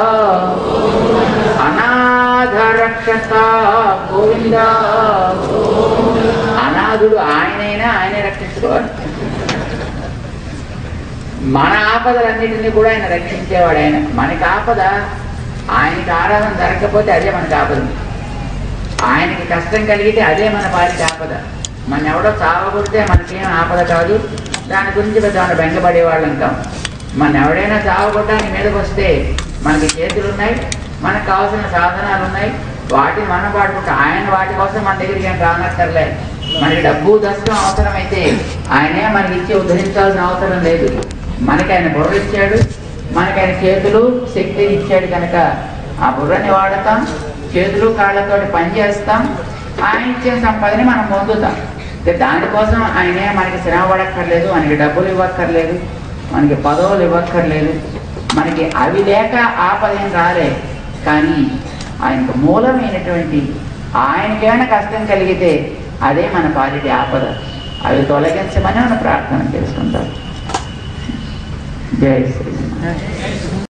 అనాథ రక్షక గోవింద అనాథుడు ఆయనైనా ఆయనే రక్షించుకోవాలి మన ఆపదలన్నిటినీ కూడా ఆయన రక్షించేవాడు ఆయన మనకి ఆపద ఆయనకి ఆరాధన జరగకపోతే అదే మనకి ఆపద ఆయనకి కష్టం కలిగితే అదే మన వారికి ఆపద మన ఎవడో చావగొడితే మనకేం ఆపద కాదు దాని గురించి పెద్ద మన బెంగపడే వాళ్ళం కాం మన ఎవడైనా చావగొట్టడానికి మీదకి వస్తే మనకి చేతులు ఉన్నాయి మనకు కావాల్సిన సాధనాలు ఉన్నాయి వాటిని మనం వాడుకుంటాం ఆయన వాటి కోసం మన దగ్గరికి ఏం రానక్కర్లే మనకి డబ్బు దశకం అవసరమైతే ఆయనే మనకి ఇచ్చి ఉద్ధరించాల్సిన అవసరం లేదు మనకి ఆయన బుర్ర ఇచ్చాడు మనకి ఆయన చేతులు శక్తి ఇచ్చాడు కనుక ఆ బుర్రని వాడతాం చేతులు కాళ్ళతోటి పని చేస్తాం ఆయన ఇచ్చిన సంపదని మనం పొందుతాం అంటే దానికోసం ఆయనే మనకి శ్రమ పడక్కర్లేదు మనకి డబ్బులు ఇవ్వక్కర్లేదు మనకి పదవులు ఇవ్వక్కర్లేదు మనకి అవి లేక ఆపదేం రాలే కానీ ఆయనకు మూలమైనటువంటి ఆయనకేమైనా కష్టం కలిగితే అదే మన పాలిటి ఆపద అవి తొలగించమని మనం ప్రార్థన చేసుకుంటాం జై శ్రీ